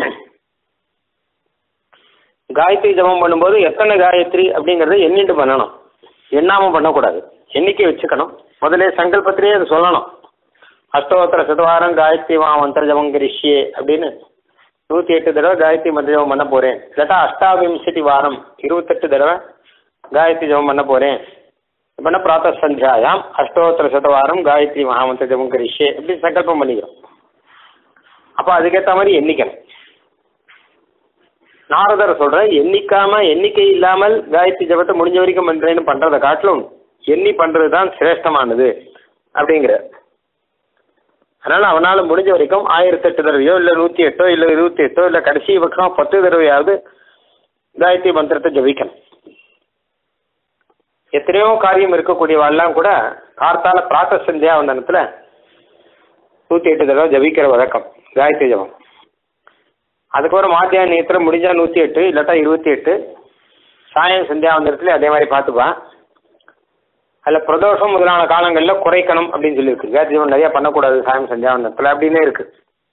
S1: காயத்ரி ஜபம் பண்ணும்போது எத்தனை காயத்ரி அப்படிங்கறத எண்ணிட்டு பண்ணணும் எண்ணாம பண்ணக்கூடாது எண்ணிக்கை வச்சுக்கணும் முதல்ல சங்கல்பத்திலேயே அது சொல்லணும் அஷ்டோத்தர சதவாரம் காயத்ரி மா மந்திர ஜபம் கரிஷ்யே அப்படின்னு நூற்றி எட்டு தடவை காயத்ரி மந்திர ஜபம் பண்ண போகிறேன் இல்லாட்டா அஷ்டாவிம்சதி வாரம் இருபத்தெட்டு தடவை காயத்ரி ஜபம் பண்ண போகிறேன் பண்ண பிராத்த சந்தியாயாம் அஷ்டோத்தர சதவாரம் காயத்ரி மகாமந்திர ஜபம் கரிஷ்யே அப்படி சங்கல்பம் பண்ணிக்கிறோம் அப்போ அதுக்கேற்ற மாதிரி எண்ணிக்கணும் நாரதர் சொல்ற எண்ணிக்காம எண்ணிக்கை இல்லாமல் காயத்ரி ஜபத்தை முடிஞ்ச வரைக்கும் பண்றேன்னு பண்றதை காட்டிலும் எண்ணி பண்றது தான் சிரேஷ்டமானது அப்படிங்கிற அதனால அவனால முடிஞ்ச வரைக்கும் ஆயிரத்தி எட்டு தடவையோ இல்லை நூற்றி எட்டோ இல்லை இருபத்தி எட்டோ இல்லை கடைசி பக்கம் பத்து தடவையாவது காயத்ரி மந்திரத்தை ஜபிக்கணும் எத்தனையோ காரியம் இருக்கக்கூடியவாள்லாம் கூட கார்த்தால பிராத்த சந்தியா வந்தனத்தில் நூற்றி எட்டு தடவை ஜபிக்கிற வழக்கம் காயத்ரி ஜபம் அதுக்கப்புறம் மாத்தியான நேரத்தில் முடிஞ்சா நூற்றி எட்டு இல்லாட்டா இருபத்தி எட்டு சாயம் சந்தியாவந்தனத்துல அதே மாதிரி பார்த்துப்பான் அதில் பிரதோஷம் முதலான காலங்களில் குறைக்கணும் அப்படின்னு சொல்லியிருக்கு காயத்ரி ஜபம் நிறையா பண்ணக்கூடாது சாயம் சந்தியாவந்தனத்தில் அப்படின்னே இருக்கு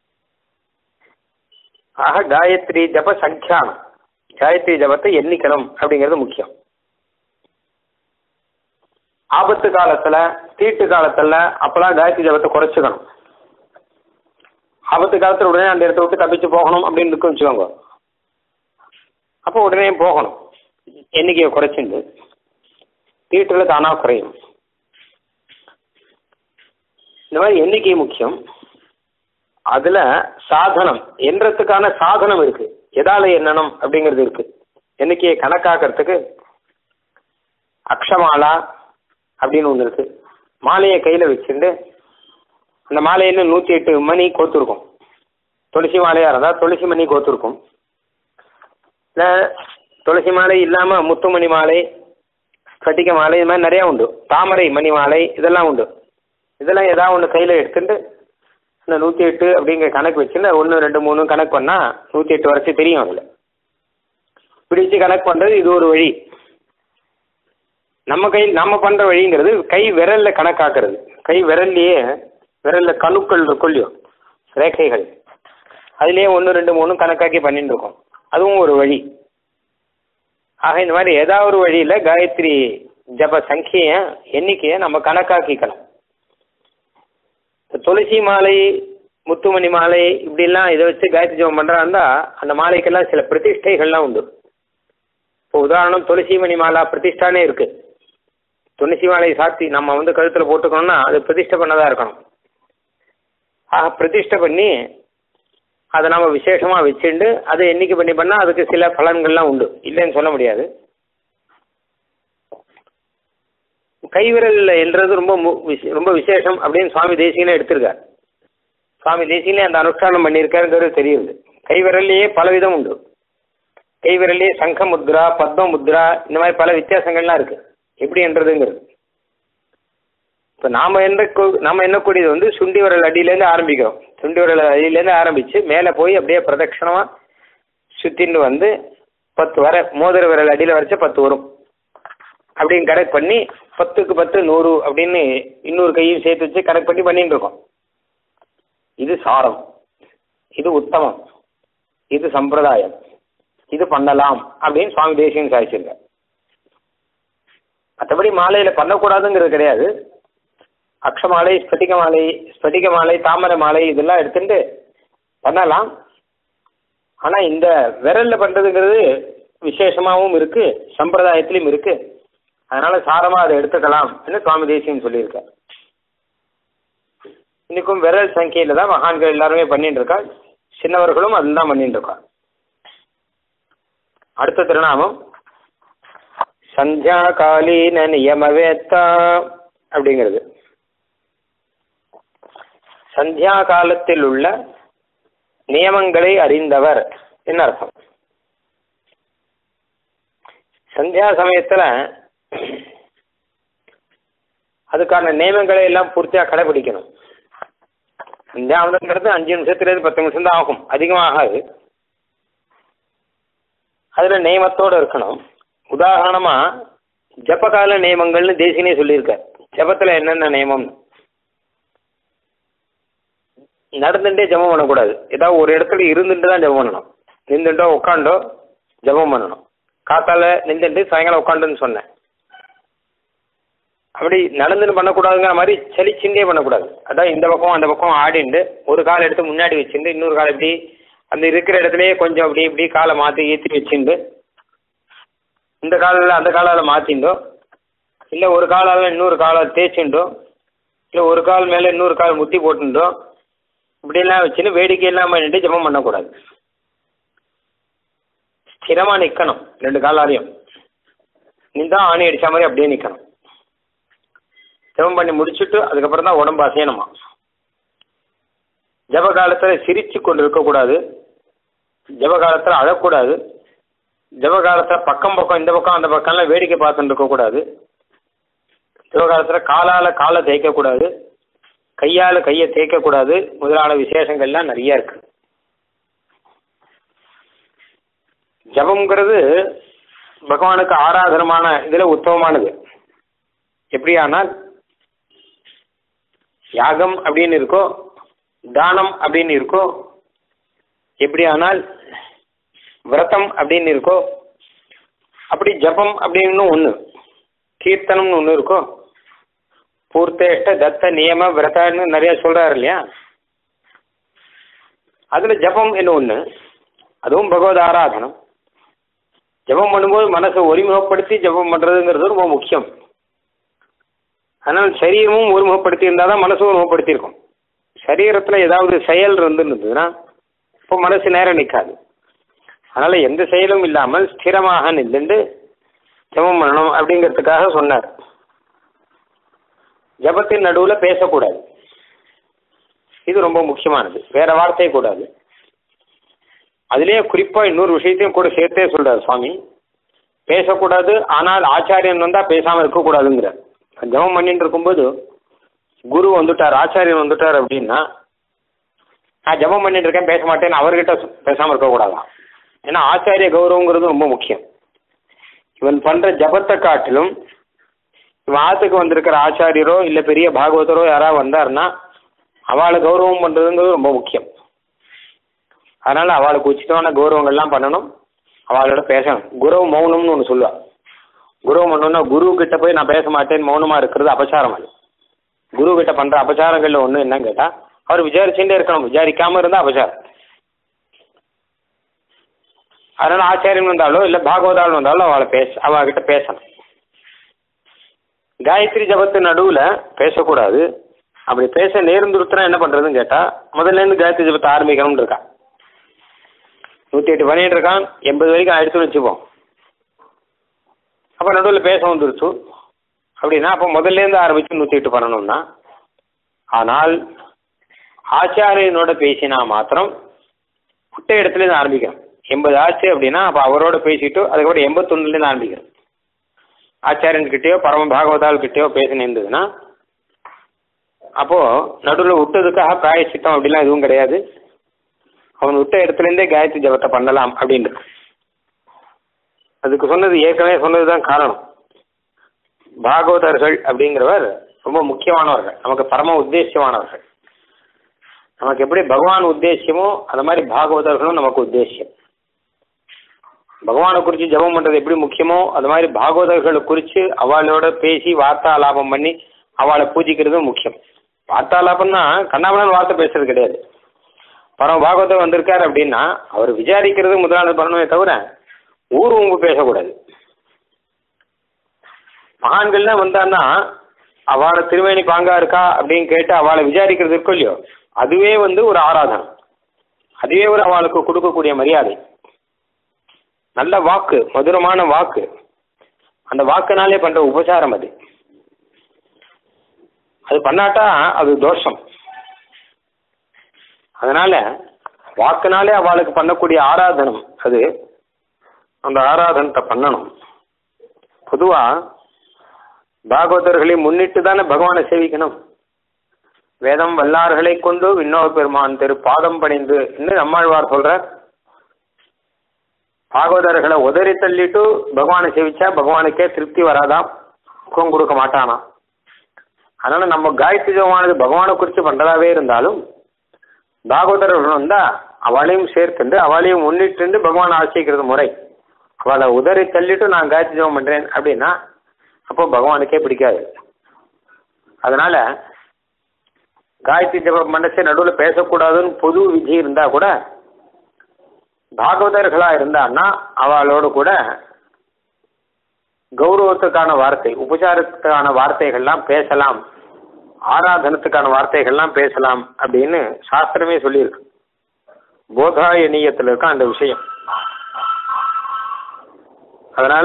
S1: ஆக காயத்ரி ஜப சங்கியானம் காயத்ரி ஜபத்தை எண்ணிக்கணும் அப்படிங்கிறது முக்கியம் ஆபத்து காலத்தில் தீட்டு காலத்தில் அப்போலாம் காயத்ரி ஜபத்தை குறைச்சிக்கணும் ஆபத்து காலத்தில் உடனே அந்த இடத்த விட்டு தப்பிச்சு போகணும் அப்படின்னு இருக்கு வச்சுக்கோங்க அப்போ உடனே போகணும் எண்ணிக்கையை குறைச்சிண்டு வீட்டில் தானாக குறையும் இந்த மாதிரி எண்ணிக்கை முக்கியம் அதில் சாதனம் எண்றதுக்கான சாதனம் இருக்கு எதால எண்ணணும் அப்படிங்கிறது இருக்கு எண்ணிக்கையை கணக்காக்கிறதுக்கு அக்ஷமாலா அப்படின்னு ஒன்று இருக்கு மாலையை கையில் வச்சுட்டு அந்த மாலையில் நூற்றி எட்டு மணி கோத்துருக்கும் துளசி மாலையாக இருந்தால் துளசி மணி கோத்துருக்கும் இல்லை துளசி மாலை இல்லாமல் முத்துமணி மாலை கட்டிக்க மாலை இது மாதிரி நிறையா உண்டு தாமரை மணி மாலை இதெல்லாம் உண்டு இதெல்லாம் ஏதாவது ஒன்று கையில் எடுத்துட்டு இந்த நூற்றி எட்டு அப்படிங்கிற கணக்கு வச்சுன்னு ஒன்று ரெண்டு மூணு கணக்கு பண்ணால் நூற்றி எட்டு வரைக்கும் தெரியும் அதில் பிடிச்சு கணக்கு பண்ணுறது இது ஒரு வழி நம்ம கை நம்ம பண்ணுற வழிங்கிறது கை விரலில் கணக்காக்குறது கை விரல்லையே விரலில் கணுக்கள் இருக்கும் இல்லையோ ரேகைகள் அதுலேயே ஒன்று ரெண்டு மூணு கணக்காக்கி பண்ணிட்டு இருக்கோம் அதுவும் ஒரு வழி ஆக இந்த மாதிரி ஏதாவது ஒரு வழியில் காயத்ரி ஜப சங்கிய எண்ணிக்கையை நம்ம கணக்காக்கிக்கணும் துளசி மாலை முத்துமணி மாலை இப்படிலாம் இதை வச்சு காயத்ரி ஜபம் பண்ணுறாருந்தா அந்த மாலைக்கெல்லாம் சில பிரதிஷ்டைகள்லாம் உண்டு இப்போ உதாரணம் துளசி மணி மாலா பிரதிஷ்டானே இருக்கு துளசி மாலை சாத்தி நம்ம வந்து கழுத்தில் போட்டுக்கணும்னா அது பிரதிஷ்டை பண்ணதாக இருக்கணும் ஆக பிரதிஷ்டை பண்ணி அதை நம்ம விசேஷமாக வச்சுண்டு அதை எண்ணிக்கை பண்ணி பண்ணால் அதுக்கு சில பலன்கள்லாம் உண்டு இல்லைன்னு சொல்ல முடியாது கைவிரலில் என்றது ரொம்ப ரொம்ப விசேஷம் அப்படின்னு சுவாமி தேசிகனே எடுத்திருக்கார் சுவாமி தேசிகனே அந்த அனுஷ்டானம் பண்ணியிருக்காருங்கிறது தெரியுது கைவிரல்லையே பலவிதம் உண்டு கைவிரல்லையே சங்க முத்ரா பத்ம முத்ரா இந்த மாதிரி பல வித்தியாசங்கள்லாம் இருக்கு எப்படி என்றதுங்கிறது இப்போ நாம் என்ன நம்ம எண்ணக்கூடியது வந்து சுண்டி விரல் அடியிலேருந்து ஆரம்பிக்கிறோம் சுண்டி விரல் அடியிலேருந்து ஆரம்பித்து மேலே போய் அப்படியே பிரதட்சணமாக சுற்றின்னு வந்து பத்து வர மோதிர விரல் அடியில் வரைச்சா பத்து வரும் அப்படின்னு கனெக்ட் பண்ணி பத்துக்கு பத்து நூறு அப்படின்னு இன்னொரு கையும் சேர்த்து வச்சு கனெக்ட் பண்ணி பண்ணிட்டு இருக்கோம் இது சாரம் இது உத்தமம் இது சம்பிரதாயம் இது பண்ணலாம் அப்படின்னு சுவாமி தேசியம் சாதிச்சிருக்க மற்றபடி மாலையில் பண்ணக்கூடாதுங்கிறது கிடையாது அக்ஷ மாலை ஸ்பட்டிக மாலை ஸ்பட்டிக மாலை தாமரை மாலை இதெல்லாம் எடுத்துட்டு பண்ணலாம் ஆனால் இந்த விரல்ல பண்ணுறதுங்கிறது விசேஷமாகவும் இருக்கு சம்பிரதாயத்திலையும் இருக்கு அதனால சாரமாக அதை எடுத்துக்கலாம் சுவாமி தேசியம் சொல்லியிருக்கார் இன்னைக்கும் விரல் சங்கையில் தான் மகான்கள் எல்லாருமே பண்ணிட்டு இருக்கா சின்னவர்களும் அதில் தான் பண்ணிட்டு இருக்கா அடுத்த திருநாமம் சந்தியா காலீன நியமவேத்தா அப்படிங்கிறது சந்தியா காலத்தில் உள்ள நியமங்களை அறிந்தவர் என்ன அர்த்தம் சந்தியா சமயத்தில் அதுக்கான நியமங்களை எல்லாம் பூர்த்தியாக கடைபிடிக்கணும் சந்தியாவதங்கிறது அஞ்சு நிமிஷத்துலேருந்து பத்து நிமிஷம் தான் ஆகும் அதிகமாக ஆகாது அதில் நியமத்தோடு இருக்கணும் உதாரணமாக ஜப்பகால நியமங்கள்னு தேசினே சொல்லியிருக்கார் ஜபத்தில் என்னென்ன நியமம்னு நடந்துட்டே ஜபம் பண்ணக்கூடாது ஏதாவது ஒரு இடத்துல இருந்துட்டு தான் ஜபம் பண்ணணும் நின்றுட்டோ உட்காண்டோ ஜபம் பண்ணணும் காத்தால நின்றுட்டு சாயங்காலம் உட்காந்துன்னு சொன்னேன் அப்படி நடந்துன்னு பண்ணக்கூடாதுங்கிற மாதிரி சலிச்சுட்டே பண்ணக்கூடாது அதான் இந்த பக்கம் அந்த பக்கம் ஆடிண்டு ஒரு கால் எடுத்து முன்னாடி வச்சுட்டு இன்னொரு கால் இப்படி அந்த இருக்கிற இடத்துலயே கொஞ்சம் அப்படி இப்படி காலை மாற்றி ஏற்றி வச்சுண்டு இந்த காலில் அந்த காலால் மாற்றிண்டோ இல்லை ஒரு காலால் இன்னொரு காலை தேய்ச்சுண்டோ இல்லை ஒரு கால் மேலே இன்னொரு கால் முத்தி போட்டுண்டோ இப்படியெல்லாம் வச்சுன்னு வேடிக்கையெல்லாம் பண்ணிட்டு ஜபம் பண்ணக்கூடாது ஸ்திரமாக நிற்கணும் ரெண்டு காலாலையும் நின்றா ஆணி அடித்த மாதிரி அப்படியே நிற்கணும் ஜபம் பண்ணி முடிச்சுட்டு அதுக்கப்புறம் தான் உடம்பு அசையணுமா ஜப காலத்தில் சிரிச்சு கொண்டு இருக்கக்கூடாது ஜப காலத்தில் அழக்கூடாது ஜப காலத்தில் பக்கம் பக்கம் இந்த பக்கம் அந்த பக்கம்லாம் வேடிக்கை பார்த்துட்டு இருக்கக்கூடாது ஜப காலத்தில் காலால் காலை தேய்க்கக்கூடாது கையால் கையை தேய்க்கக்கூடாது முதலான விசேஷங்கள்லாம் நிறைய இருக்கு ஜபம்ங்கிறது பகவானுக்கு ஆராதனமான இதில் உத்தமமானது எப்படியானால் யாகம் அப்படின்னு இருக்கோ தானம் அப்படின்னு இருக்கோ எப்படியானால் விரதம் அப்படின்னு இருக்கோ அப்படி ஜபம் அப்படின்னு ஒன்று கீர்த்தனம்னு ஒன்று இருக்கோ பூர்த்தேஷ்ட தத்த நியம விரதன்னு நிறைய சொல்கிறாரு இல்லையா அதில் ஜபம் என்ன ஒன்று அதுவும் பகவத் ஆராதனம் ஜபம் பண்ணும்போது மனசை ஒருமுகப்படுத்தி ஜபம் பண்ணுறதுங்கிறது ரொம்ப முக்கியம் ஆனால் சரீரமும் ஒருமுகப்படுத்தி இருந்தால் தான் மனசும் ஒருமுகப்படுத்தியிருக்கும் சரீரத்தில் ஏதாவது செயல் இருந்துருந்ததுன்னா இப்போ மனசு நேரம் நிற்காது அதனால் எந்த செயலும் இல்லாமல் ஸ்திரமாக நின்றுண்டு ஜபம் பண்ணணும் அப்படிங்கிறதுக்காக சொன்னார் ஜபத்தின் நடுவில் பேசக்கூடாது இது ரொம்ப முக்கியமானது வேற வார்த்தை கூடாது அதுலேயே குறிப்பாக இன்னொரு விஷயத்தையும் கூட சேர்த்தே சொல்றார் சுவாமி பேசக்கூடாது ஆனால் ஆச்சாரியன் வந்தால் பேசாமல் இருக்கக்கூடாதுங்கிறார் ஜபம் பண்ணிட்டு இருக்கும்போது குரு வந்துட்டார் ஆச்சாரியன் வந்துட்டார் அப்படின்னா நான் ஜபம் பண்ணிட்டு இருக்கேன் பேச மாட்டேன்னு அவர்கிட்ட பேசாமல் இருக்கக்கூடாதான் ஏன்னா ஆச்சாரிய கௌரவங்கிறது ரொம்ப முக்கியம் இவன் பண்ற ஜபத்தை காட்டிலும் இவன் ஆத்துக்கு வந்திருக்கிற ஆச்சாரியரோ இல்லை பெரிய பாகவதரோ யாராவது வந்தாருன்னா அவளை கௌரவம் பண்ணுறதுங்கிறது ரொம்ப முக்கியம் அதனால் அவளுக்கு உச்சிதமான கௌரவங்கள்லாம் பண்ணணும் அவளோட பேசணும் குரு மௌனம்னு ஒன்று சொல்லுவா குரு பண்ணணும்னா குரு கிட்ட போய் நான் பேச மாட்டேன் மௌனமாக இருக்கிறது அபச்சாரம் அது குரு கிட்ட பண்ணுற அபச்சாரங்களில் ஒன்று என்னன்னு கேட்டால் அவர் விசாரிச்சுட்டே இருக்கணும் விசாரிக்காமல் இருந்தால் அபச்சாரம் அதனால் ஆச்சாரியன் வந்தாலோ இல்லை பாகவதால் வந்தாலும் அவளை பேச அவகிட்ட பேசணும் காயத்ரி ஜபத்து நடுவில் பேசக்கூடாது அப்படி பேச நேர்ந்துருத்துனா என்ன பண்ணுறதுன்னு கேட்டால் முதல்லேருந்து காயத்ரி ஜபத்தை ஆரம்பிக்கணும்னு இருக்கா நூற்றி எட்டு பண்ணிட்டு இருக்கான் எண்பது வரைக்கும் ஆயிடுச்சுன்னு வச்சுப்போம் அப்போ நடுவில் பேச வந்துருச்சு அப்படின்னா அப்போ முதல்லேருந்து ஆரம்பித்து நூற்றி எட்டு பண்ணணும்னா ஆனால் ஆச்சாரியனோட பேசினா மாத்திரம் குட்டை இடத்துலேருந்து ஆரம்பிக்கணும் எண்பது ஆச்சு அப்படின்னா அப்போ அவரோட பேசிட்டு அதுக்கப்புறம் எண்பத்தொன்னுலேருந்து ஆரம்பிக்கிறோம் ஆச்சாரியன்கிட்டயோ பரம பாகவதால் கிட்டயோ பேசினிருந்ததுன்னா அப்போது நடுவில் விட்டதுக்காக பிராயசித்தம் அப்படிலாம் எதுவும் கிடையாது அவன் விட்ட இடத்துலேருந்தே காயத்ரி ஜபத்தை பண்ணலாம் அப்படின்ட்டு அதுக்கு சொன்னது ஏற்கனவே சொன்னது தான் காரணம் பாகவதர்கள் அப்படிங்கிறவர் ரொம்ப முக்கியமானவர்கள் நமக்கு பரம உத்தேசியமானவர்கள் நமக்கு எப்படி பகவான் உத்தேசியமோ அந்த மாதிரி பாகவதர்களும் நமக்கு உத்தேசியம் பகவானை குறித்து ஜபம் பண்றது எப்படி முக்கியமோ அது மாதிரி பாகவதர்களை குறித்து அவளோட பேசி வார்த்தாலாபம் பண்ணி அவளை பூஜிக்கிறதும் முக்கியம் வார்த்தாலாபம்னா கண்ணாமலன் வார்த்தை பேசுறது கிடையாது பரம பாகவதர் வந்திருக்காரு அப்படின்னா அவர் விசாரிக்கிறது முதலாளர் பண்ணணுமே தவிர ஊர் உங்க பேசக்கூடாது மகான்கள்லாம் வந்தான்னா அவளை திருவேணி பாங்கா இருக்கா அப்படின்னு கேட்டு அவளை விசாரிக்கிறது இருக்கோ இல்லையோ அதுவே வந்து ஒரு ஆராதனை அதுவே ஒரு அவளுக்கு கொடுக்கக்கூடிய மரியாதை நல்ல வாக்கு மதுரமான வாக்கு அந்த வாக்குனாலே பண்ற உபசாரம் அது அது பண்ணாட்டா அது தோஷம் அதனால வாக்குனாலே அவளுக்கு பண்ணக்கூடிய ஆராதனம் அது அந்த ஆராதனத்தை பண்ணணும் பொதுவா பாகவதர்களை முன்னிட்டு தானே பகவானை சேவிக்கணும் வேதம் வல்லார்களை கொண்டு விண்ணோக பெருமான் திரு பாதம் பணிந்து என்று நம்மாழ்வார் சொல்றார் பாகவதர்களை உதறி தள்ளிட்டு பகவானை சேவிச்சா பகவானுக்கே திருப்தி வராதாம் முகம் கொடுக்க மாட்டானாம் அதனால நம்ம காயத்ரி ஜபமானது பகவானை குறித்து பண்றதாவே இருந்தாலும் பாகவதர்கள் வந்தா அவளையும் சேர்த்துண்டு அவளையும் முன்னிட்டு பகவான் ஆசிக்கிறது முறை அவளை உதறி தள்ளிட்டு நான் காயத்ரி ஜபம் பண்றேன் அப்படின்னா அப்போ பகவானுக்கே பிடிக்காது அதனால காயத்ரி ஜபம் மனசை நடுவில் பேசக்கூடாதுன்னு பொது விதி இருந்தா கூட பாகவதர்களா இருந்தான்னா அவளோடு கூட கௌரவத்துக்கான வார்த்தை உபச்சாரத்துக்கான வார்த்தைகள்லாம் பேசலாம் ஆராதனத்துக்கான வார்த்தைகள்லாம் பேசலாம் அப்படின்னு சாஸ்திரமே சொல்லியிருக்கு போதாயனீயத்தில் இருக்க அந்த விஷயம் அதனால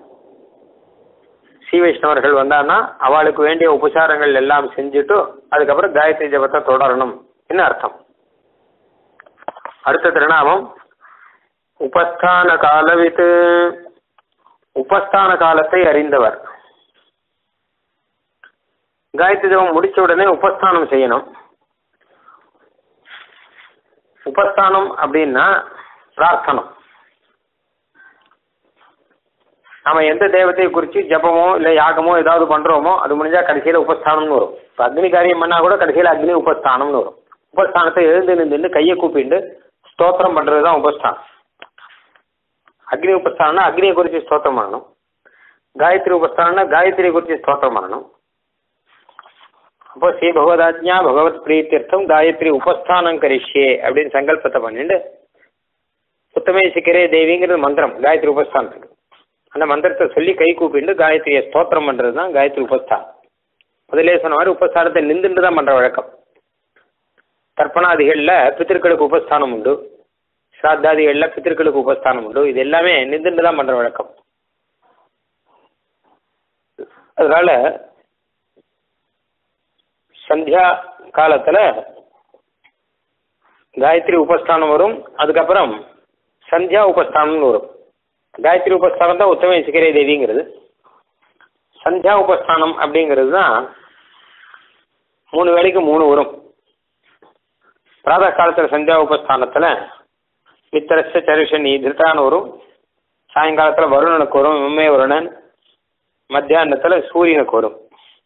S1: ஸ்ரீ வைஷ்ணவர்கள் வந்தான்னா அவளுக்கு வேண்டிய உபசாரங்கள் எல்லாம் செஞ்சுட்டு அதுக்கப்புறம் காயத்ரி ஜபத்தை தொடரணும் என்ன அர்த்தம் அடுத்த திருநாமம் உபஸ்தான காலவித்து உபஸ்தான காலத்தை அறிந்தவர் காயத்ரி ஜபம் முடிச்ச உடனே உபஸ்தானம் செய்யணும் உபஸ்தானம் அப்படின்னா பிரார்த்தனம் நம்ம எந்த தெய்வத்தை குறித்து ஜபமோ இல்லை யாகமோ ஏதாவது பண்றோமோ அது முடிஞ்சா கடைசியில் உபஸ்தானம்னு வரும் இப்போ அக்னி காரியம் பண்ணா கூட கடைசியில் அக்னி உபஸ்தானம்னு வரும் உபஸ்தானத்தை எழுந்து நின்று கையை கூப்பிட்டு ஸ்தோத்திரம் பண்றது தான் உபஸ்தானம் அக்னி உபஸ்தானம்னா அக்னியை குறித்து ஸ்தோத்திரம் பண்ணணும் காயத்ரி உபஸ்தானம்னா காயத்ரியை குறித்து ஸ்தோத்திரம் பண்ணணும் அப்போ ஸ்ரீ பகவதாஜ்ஞா பகவத் பிரீத்தியர்த்தம் காயத்ரி உபஸ்தானம் கரிஷ்யே அப்படின்னு சங்கல்பத்தை பண்ணிட்டு சுத்தமே சிக்கரே தேவிங்கிறது மந்திரம் காயத்ரி உபஸ்தானத்துக்கு அந்த மந்திரத்தை சொல்லி கை கூப்பிட்டு காயத்ரியை ஸ்தோத்திரம் பண்றது தான் காயத்ரி உபஸ்தானம் முதலே சொன்ன மாதிரி உபஸ்தானத்தை நின்றுட்டு தான் பண்ற வழக்கம் தர்ப்பணாதிகளில் பித்திருக்களுக்கு உபஸ்தானம் உண்டு ஸ்ராத்தாதிகளில் பித்திருக்களுக்கு உபஸ்தானம் உண்டு இது எல்லாமே நின்றுட்டு தான் பண்ற வழக்கம் அதனால சந்தியா காலத்துல காயத்ரி உபஸ்தானம் வரும் அதுக்கப்புறம் சந்தியா உபஸ்தானம்னு வரும் காயத்ரி உபஸ்தானம் தான் உத்தம சிகரே தேவிங்கிறது சந்தியா உபஸ்தானம் அப்படிங்கிறது தான் மூணு வேளைக்கு மூணு வரும் பிராத காலத்தில் சந்தியா உபஸ்தானத்தில் மித்திரச சருஷன் திருட்டான்னு வரும் சாயங்காலத்தில் வருணனுக்கு வரும் உண்மை வருணன் மத்தியானத்தில் சூரியனுக்கு வரும்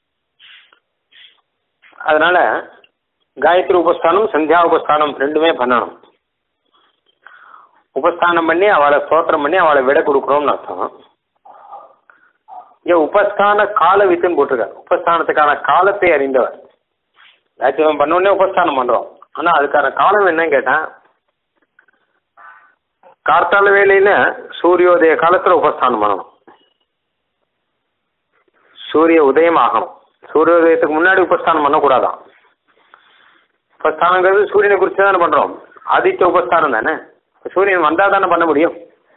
S1: அதனால காயத்ரி உபஸ்தானம் சந்தியா உபஸ்தானம் ரெண்டுமே பண்ணணும் உபஸ்தானம் பண்ணி அவளை ஸ்தோத்திரம் பண்ணி அவளை விட கொடுக்குறோம்னு அர்த்தம் இங்க உபஸ்தான கால வித்துன்னு போட்டிருக்காரு உபஸ்தானத்துக்கான காலத்தை அறிந்தவர் காயத்ரியம் பண்ண உடனே உபஸ்தானம் பண்றோம் ஆனா அதுக்கான காலம் என்னன்னு கேட்டேன் கார்த்தால வேலையில சூரியோதய காலத்துல உபஸ்தானம் பண்ணணும் சூரிய உதயம் ஆகணும் சூரியோதயத்துக்கு முன்னாடி உபஸ்தானம் பண்ணக்கூடாதான் உபஸ்தானங்கிறது சூரியனை குறித்து தானே பண்றோம் ஆதித்ய உபஸ்தானம் தானே சூரியன் வந்தா தானே பண்ண முடியும்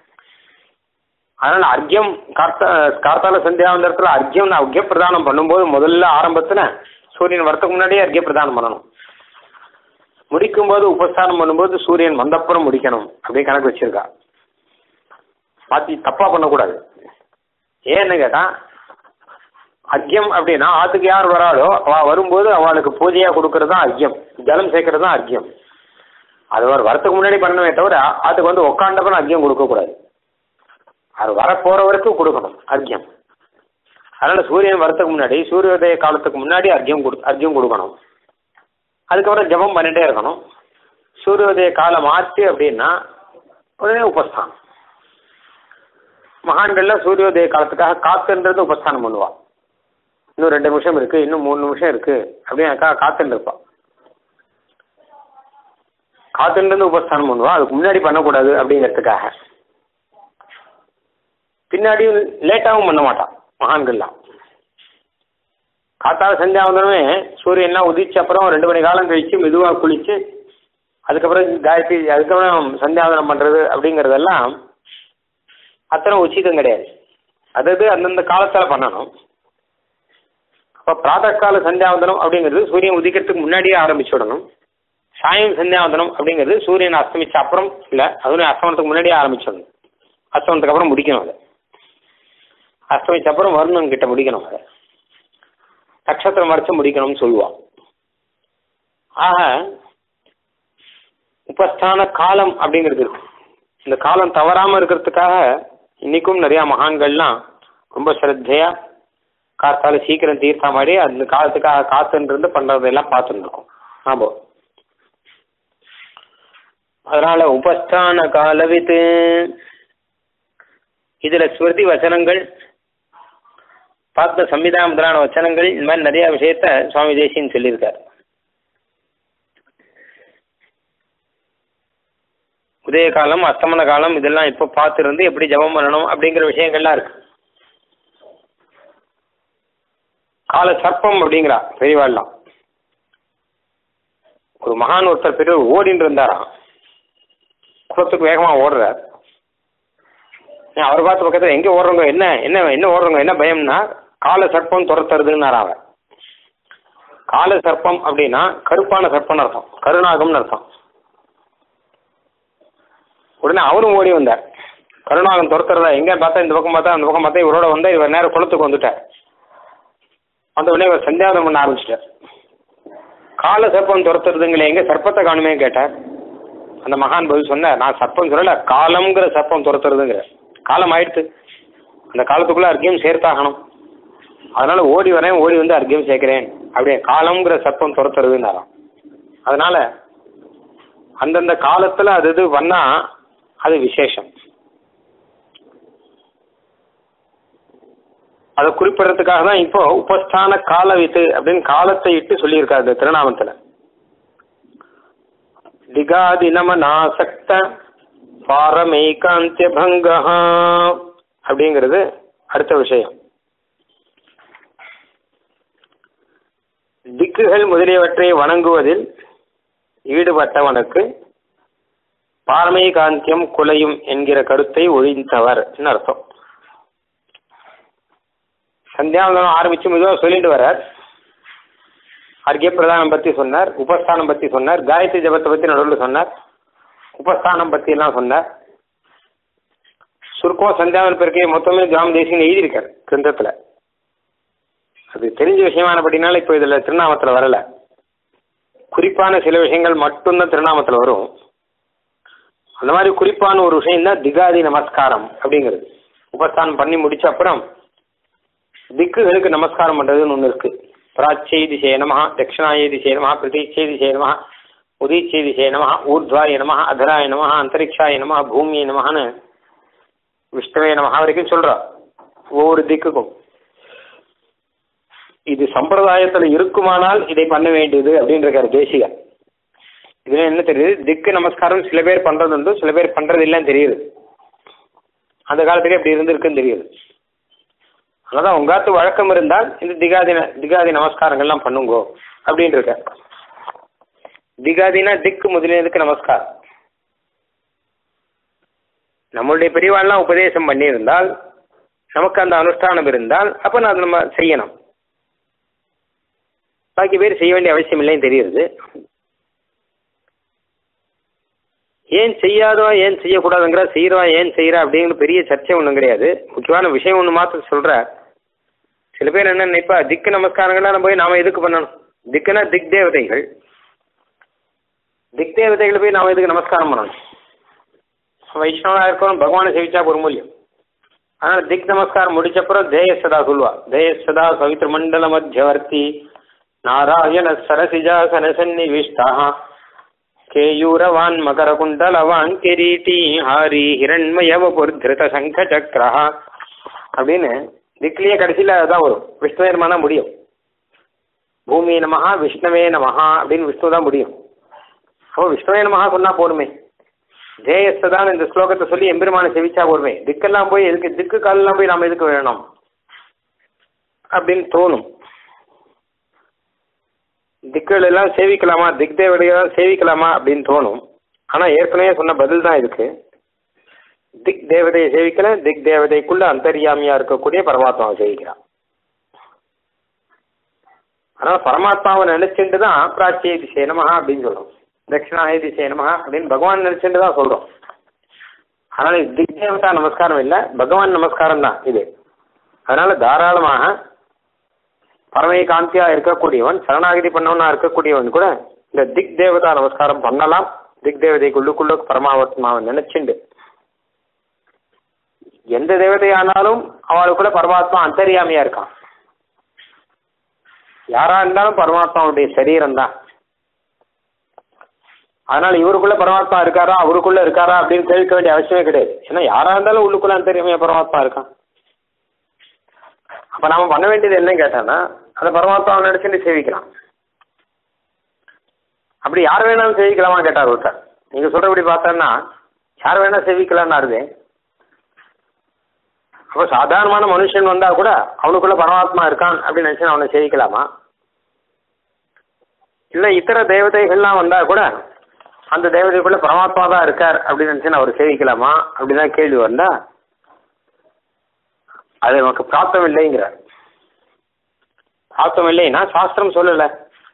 S1: அதனால அர்க்கியம் கார்த்த கார்த்தால சந்தியாவந்தரத்துல அர்க்கியம் அர்க்கிய பிரதானம் பண்ணும்போது முதல்ல ஆரம்பத்துல சூரியன் வரத்துக்கு முன்னாடியே அர்க்கிய பிரதானம் பண்ணணும் முடிக்கும் போது உபஸ்தானம் பண்ணும்போது சூரியன் வந்தப்புறம் முடிக்கணும் அப்படின்னு கணக்கு வச்சிருக்கா மாத்தி தப்பா பண்ணக்கூடாது ஏன்னு கேட்டா அர்க்கியம் அப்படின்னா ஆத்துக்கு யார் வராளோ அவ வரும்போது அவளுக்கு பூஜையா கொடுக்கறது தான் அர்க்கியம் ஜலம் சேர்க்கறது தான் அர்க்கியம் அது ஒரு வரத்துக்கு முன்னாடி பண்ணணுமே தவிர அதுக்கு வந்து உட்காண்டப்பறம் அர்க்கியம் கொடுக்கக்கூடாது அது வர போறவருக்கு கொடுக்கணும் அர்க்கியம் அதனால சூரியன் வரத்துக்கு முன்னாடி சூரியோதய காலத்துக்கு முன்னாடி அர்க்கியம் கொடு அர்க்கியம் கொடுக்கணும் அதுக்கப்புறம் ஜபம் பண்ணிட்டே இருக்கணும் சூரியோதய காலம் ஆச்சு அப்படின்னா உடனே உபஸ்தானம் மகான்கள்ல சூரியோதய காலத்துக்காக காத்துன்றது உபஸ்தானம் பண்ணுவா இன்னும் ரெண்டு நிமிஷம் இருக்கு இன்னும் மூணு நிமிஷம் இருக்கு அப்படின்னு காத்துன்னு இருப்பா காத்துன்றது உபஸ்தானம் பண்ணுவா அதுக்கு முன்னாடி பண்ணக்கூடாது அப்படிங்கிறதுக்காக பின்னாடியும் லேட்டாகவும் பண்ண மாட்டான் மகான்கள்லாம் காத்தால சந்தியாவந்தனமே சூரியன்லாம் உதிச்ச அப்புறம் ரெண்டு மணி காலம் கழிச்சு மெதுவாக குளிச்சு அதுக்கப்புறம் காயத்ரி அதுக்கப்புறம் சந்தியாவந்தனம் பண்ணுறது அப்படிங்கிறதெல்லாம் அத்தனை உச்சிதம் கிடையாது அதாவது அந்தந்த காலத்தில் பண்ணணும் அப்போ பிராத்தகால சந்தியாவந்தனம் அப்படிங்கிறது சூரியன் உதிக்கிறதுக்கு முன்னாடியே ஆரம்பிச்சு விடணும் சாயம் சந்தியாவந்தனம் அப்படிங்கிறது சூரியன் அஸ்தமிச்ச அப்புறம் இல்லை அதுவும் அஸ்தமனத்துக்கு முன்னாடியே ஆரம்பிச்சிடணும் அஸ்தமனத்துக்கு அப்புறம் முடிக்கணும் அதை அஸ்தமிச்ச அப்புறம் வருணன் கிட்ட முடிக்கணும் அதை நட்சத்திரம் மறைச்சு முடிக்கணும்னு சொல்லுவான் ஆக உபஸ்தான காலம் அப்படிங்கிறது இருக்கு இந்த காலம் தவறாம இருக்கிறதுக்காக இன்னைக்கும் நிறைய மகான்கள்லாம் ரொம்ப ஸ்ரத்தையா காத்தால சீக்கிரம் தீர்த்தா மாதிரி அந்த காலத்துக்காக காத்துன்றது பண்றதெல்லாம் பார்த்துட்டு இருக்கோம் ஆபோ அதனால உபஸ்தான காலவித்து இதுல ஸ்மிருதி வச்சனங்கள் பார்த்த சம்விதா முதலான வச்சனங்கள் இந்த மாதிரி நிறைய விஷயத்த சுவாமி தேசியன் சொல்லியிருக்கார் உதய காலம் அஸ்தமன காலம் இதெல்லாம் இப்போ பார்த்துருந்து எப்படி ஜபம் பண்ணணும் அப்படிங்கிற விஷயங்கள்லாம் இருக்கு கால சர்ப்பம் அப்படிங்கிறா பெரியவாள்லாம் ஒரு மகான் ஒருத்தர் பெரிய ஓடின்னு இருந்தாராம் குளத்துக்கு வேகமாக ஓடுறார் அவர் பார்த்த பக்கத்தில் எங்கே ஓடுறவங்க என்ன என்ன என்ன ஓடுறவங்க என்ன பயம்னா கால சர்ப்பம் துரத்துறதுன்னார் அவன் கால சர்ப்பம் அப்படின்னா கருப்பான சர்ப்பம்னு அர்த்தம் கருணாகம்னு அர்த்தம் உடனே அவரும் ஓடி வந்தார் கருணாகம் துரத்துறதா எங்க பார்த்தா இந்த பக்கம் பார்த்தா அந்த பக்கம் பார்த்தா இவரோட வந்தா இவர் நேரம் குளத்துக்கு வந்துட்டார் வந்த உடனே இவர் சந்தியாவதம் பண்ண ஆரம்பிச்சிட்டார் கால சர்ப்பம் துரத்துறதுங்களே எங்க சர்ப்பத்தை காணுமே கேட்டார் அந்த மகான் பதில் சொன்னார் நான் சர்ப்பம் சொல்லல காலம்ங்கிற சர்ப்பம் துரத்துறதுங்கிற காலம் ஆயிடுத்து அந்த காலத்துக்குள்ள அர்க்கியம் சேர்த்தாகணும் அதனால ஓடி வரேன் ஓடி வந்து அர்க்கியம் சேர்க்கிறேன் அப்படியே காலம்ங்கிற சர்ப்பம் துரத்துறதுன்னாராம் அதனால அந்தந்த காலத்துல அது இது பண்ணா அது விசேஷம் அதை குறிப்பிடறதுக்காக தான் இப்போ உபஸ்தான கால வித்து அப்படின்னு காலத்தை இட்டு சொல்லியிருக்காரு இந்த திருநாமத்துல திகாதி நம நாசக்த பாரமேகாந்திய பங்கா அப்படிங்கிறது அடுத்த விஷயம் திக்குகள் முதலியவற்றை வணங்குவதில் ஈடுபட்டவனுக்கு பாரமை காந்தியம் குலையும் என்கிற கருத்தை ஒழிந்தவர் அர்த்தம் சந்தியாவந்தனம் ஆரம்பிச்சு மெதுவாக சொல்லிட்டு வர்றார் அர்க்கிய பிரதானம் பற்றி சொன்னார் உபஸ்தானம் பற்றி சொன்னார் காயத்ரி ஜபத்தை பற்றி நடுவில் சொன்னார் உபஸ்தானம் பற்றி எல்லாம் சொன்னார் சுருக்கம் சந்தியாவன பெருக்கை மொத்தமே ஜாம் தேசியம் எழுதியிருக்கார் கிரந்தத்தில் அது தெரிஞ்ச விஷயமானபடினால இப்போ இதில் திருநாமத்தில் வரல குறிப்பான சில விஷயங்கள் மட்டும்தான் திருநாமத்தில் வரும் அந்த மாதிரி குறிப்பான ஒரு விஷயம் தான் திகாதி நமஸ்காரம் அப்படிங்கிறது உபஸ்தானம் பண்ணி முடிச்ச அப்புறம் திக்குகளுக்கு நமஸ்காரம் பண்ணுறதுன்னு ஒன்று இருக்கு பிராச்சை திசே நம தட்சிணாய திசே நம பிரதீட்சை திசே நம உதீச்சை திசே நம ஊர்த்வாய நம அதராய நம அந்தரிக்ஷாய நம பூமியை நமன்னு விஷ்ணுவே நம வரைக்கும் சொல்றா ஒவ்வொரு திக்குக்கும் இது சம்பிரதாயத்துல இருக்குமானால் இதை பண்ண வேண்டியது அப்படின்னு இருக்காரு தேசிகர் இதுல என்ன தெரியுது திக்கு நமஸ்காரம் சில பேர் பண்றது உண்டு சில பேர் பண்றது இல்லைன்னு தெரியுது அந்த காலத்துக்கு எப்படி இருந்திருக்குன்னு தெரியுது அதனால உங்காத்து வழக்கம் இருந்தால் இந்த திகாதி திகாதி நமஸ்காரங்கள்லாம் பண்ணுங்கோ அப்படின்னு இருக்க திகாதினா திக்கு முதலியதுக்கு நமஸ்காரம் நம்மளுடைய பெரியவாள்லாம் உபதேசம் பண்ணியிருந்தால் நமக்கு அந்த அனுஷ்டானம் இருந்தால் அப்போ நான் அதை நம்ம செய்யணும் பாக்கி பேர் செய்ய வேண்டிய அவசியம் இல்லைன்னு தெரியுது ஏன் செய்யாதவா ஏன் செய்யக்கூடாதுங்கிற செய்கிறவா ஏன் செய்கிறா அப்படிங்கிற பெரிய சர்ச்சை ஒன்றும் கிடையாது முக்கியமான விஷயம் ஒன்று மாத்திரம் சொல்கிற சில பேர் என்ன நினைப்பா திக்கு நமஸ்காரங்கள்லாம் நம்ம போய் நாம எதுக்கு பண்ணணும் திக்குனா திக் தேவதைகள் திக் தேவதைகளை போய் நாம எதுக்கு நமஸ்காரம் பண்ணணும் வைஷ்ணவனாக இருக்கணும் பகவானை சேவிச்சா ஒரு மூலியம் அதனால திக் நமஸ்காரம் முடிச்சப்புறம் தேயசதா சொல்லுவா தேயசதா சவித்ர மண்டல மத்தியவர்த்தி நாராயண சரசிஜாசன சந்நிவிஷ்டா கேயூரவான் மகரகுண்டலவான் கிரீட்டி ஹாரி ஹிரண்மயவபுர்திருத சங்க சக்கரா அப்படின்னு திக்லியே கடைசியில் அதான் வரும் விஷ்ணுவேர்மா தான் முடியும் பூமி நமஹா விஷ்ணவே நமஹா அப்படின்னு விஷ்ணு தான் முடியும் அப்போ விஷ்ணுவே நமஹா சொன்னா போருமே ஜேயஸ்தான் இந்த ஸ்லோகத்தை சொல்லி எம்பெருமான செவிச்சா போருமே திக்கெல்லாம் போய் எதுக்கு திக்கு காலெல்லாம் போய் நாம எதுக்கு வேணும் அப்படின்னு தோணும் திக்குகள் எல்லாம் சேவிக்கலாமா திக் தேவதையெல்லாம் சேவிக்கலாமா அப்படின்னு தோணும் ஆனா ஏற்கனவே சொன்ன பதில் தான் இதுக்கு திக் தேவதையை சேவிக்கல திக் தேவதைக்குள்ள அந்தரியாமியா இருக்கக்கூடிய பரமாத்மாவை சேவிக்கிறான் அதனால பரமாத்மாவை நினைச்சுட்டு தான் பிராச்சிய திசை நமஹா அப்படின்னு சொல்றோம் தட்சிணாய திசை நமஹா அப்படின்னு பகவான் நினைச்சுட்டு தான் சொல்றோம் அதனால இது திக் தேவதா நமஸ்காரம் இல்லை பகவான் நமஸ்காரம் தான் இது அதனால தாராளமாக பரமை காந்தியா இருக்கக்கூடியவன் சரணாகதி பண்ணவனா இருக்கக்கூடியவன் கூட இந்த திக் தேவதா நமஸ்காரம் பண்ணலாம் திக் தேவதைக்குள்ளுக்குள்ள பரமாத்மாவை நினைச்சுண்டு எந்த தேவதையானாலும் அவளுக்குள்ள பரமாத்மா அந்தரியாமையா இருக்கான் யாரா இருந்தாலும் பரமாத்மாவுடைய சரீரம் தான் அதனால இவருக்குள்ள பரமாத்மா இருக்காரா அவருக்குள்ள இருக்காரா அப்படின்னு கேட்க வேண்டிய அவசியமே கிடையாது ஏன்னா யாரா இருந்தாலும் உள்ளுக்குள்ள அந்தரியாமையா பரமாத்மா இருக்கான் அப்ப நாம பண்ண வேண்டியது என்ன கேட்டானா அந்த பரமாத்மாவை நினைச்சுட்டு சேவிக்கலாம் அப்படி யார் வேணாலும் சேவிக்கலாமா கேட்டார் ஒருத்தர் நீங்க சொல்றபடி பார்த்தோன்னா யார் வேணா சேவிக்கலாம்னு ஆறுது அப்போ சாதாரணமான மனுஷன் வந்தா கூட அவனுக்குள்ள பரமாத்மா இருக்கான் அப்படின்னு நினைச்சு அவனை சேவிக்கலாமா இல்ல இத்தர தேவதைகள்லாம் வந்தா கூட அந்த தேவதைக்குள்ள பரமாத்மா தான் இருக்கார் அப்படின்னு நினைச்சு அவர் சேவிக்கலாமா அப்படிதான் கேள்வி வந்தா அது நமக்கு பிராப்தம் இல்லைங்கிறார் பிராப்தம் இல்லைன்னா சாஸ்திரம் சொல்லல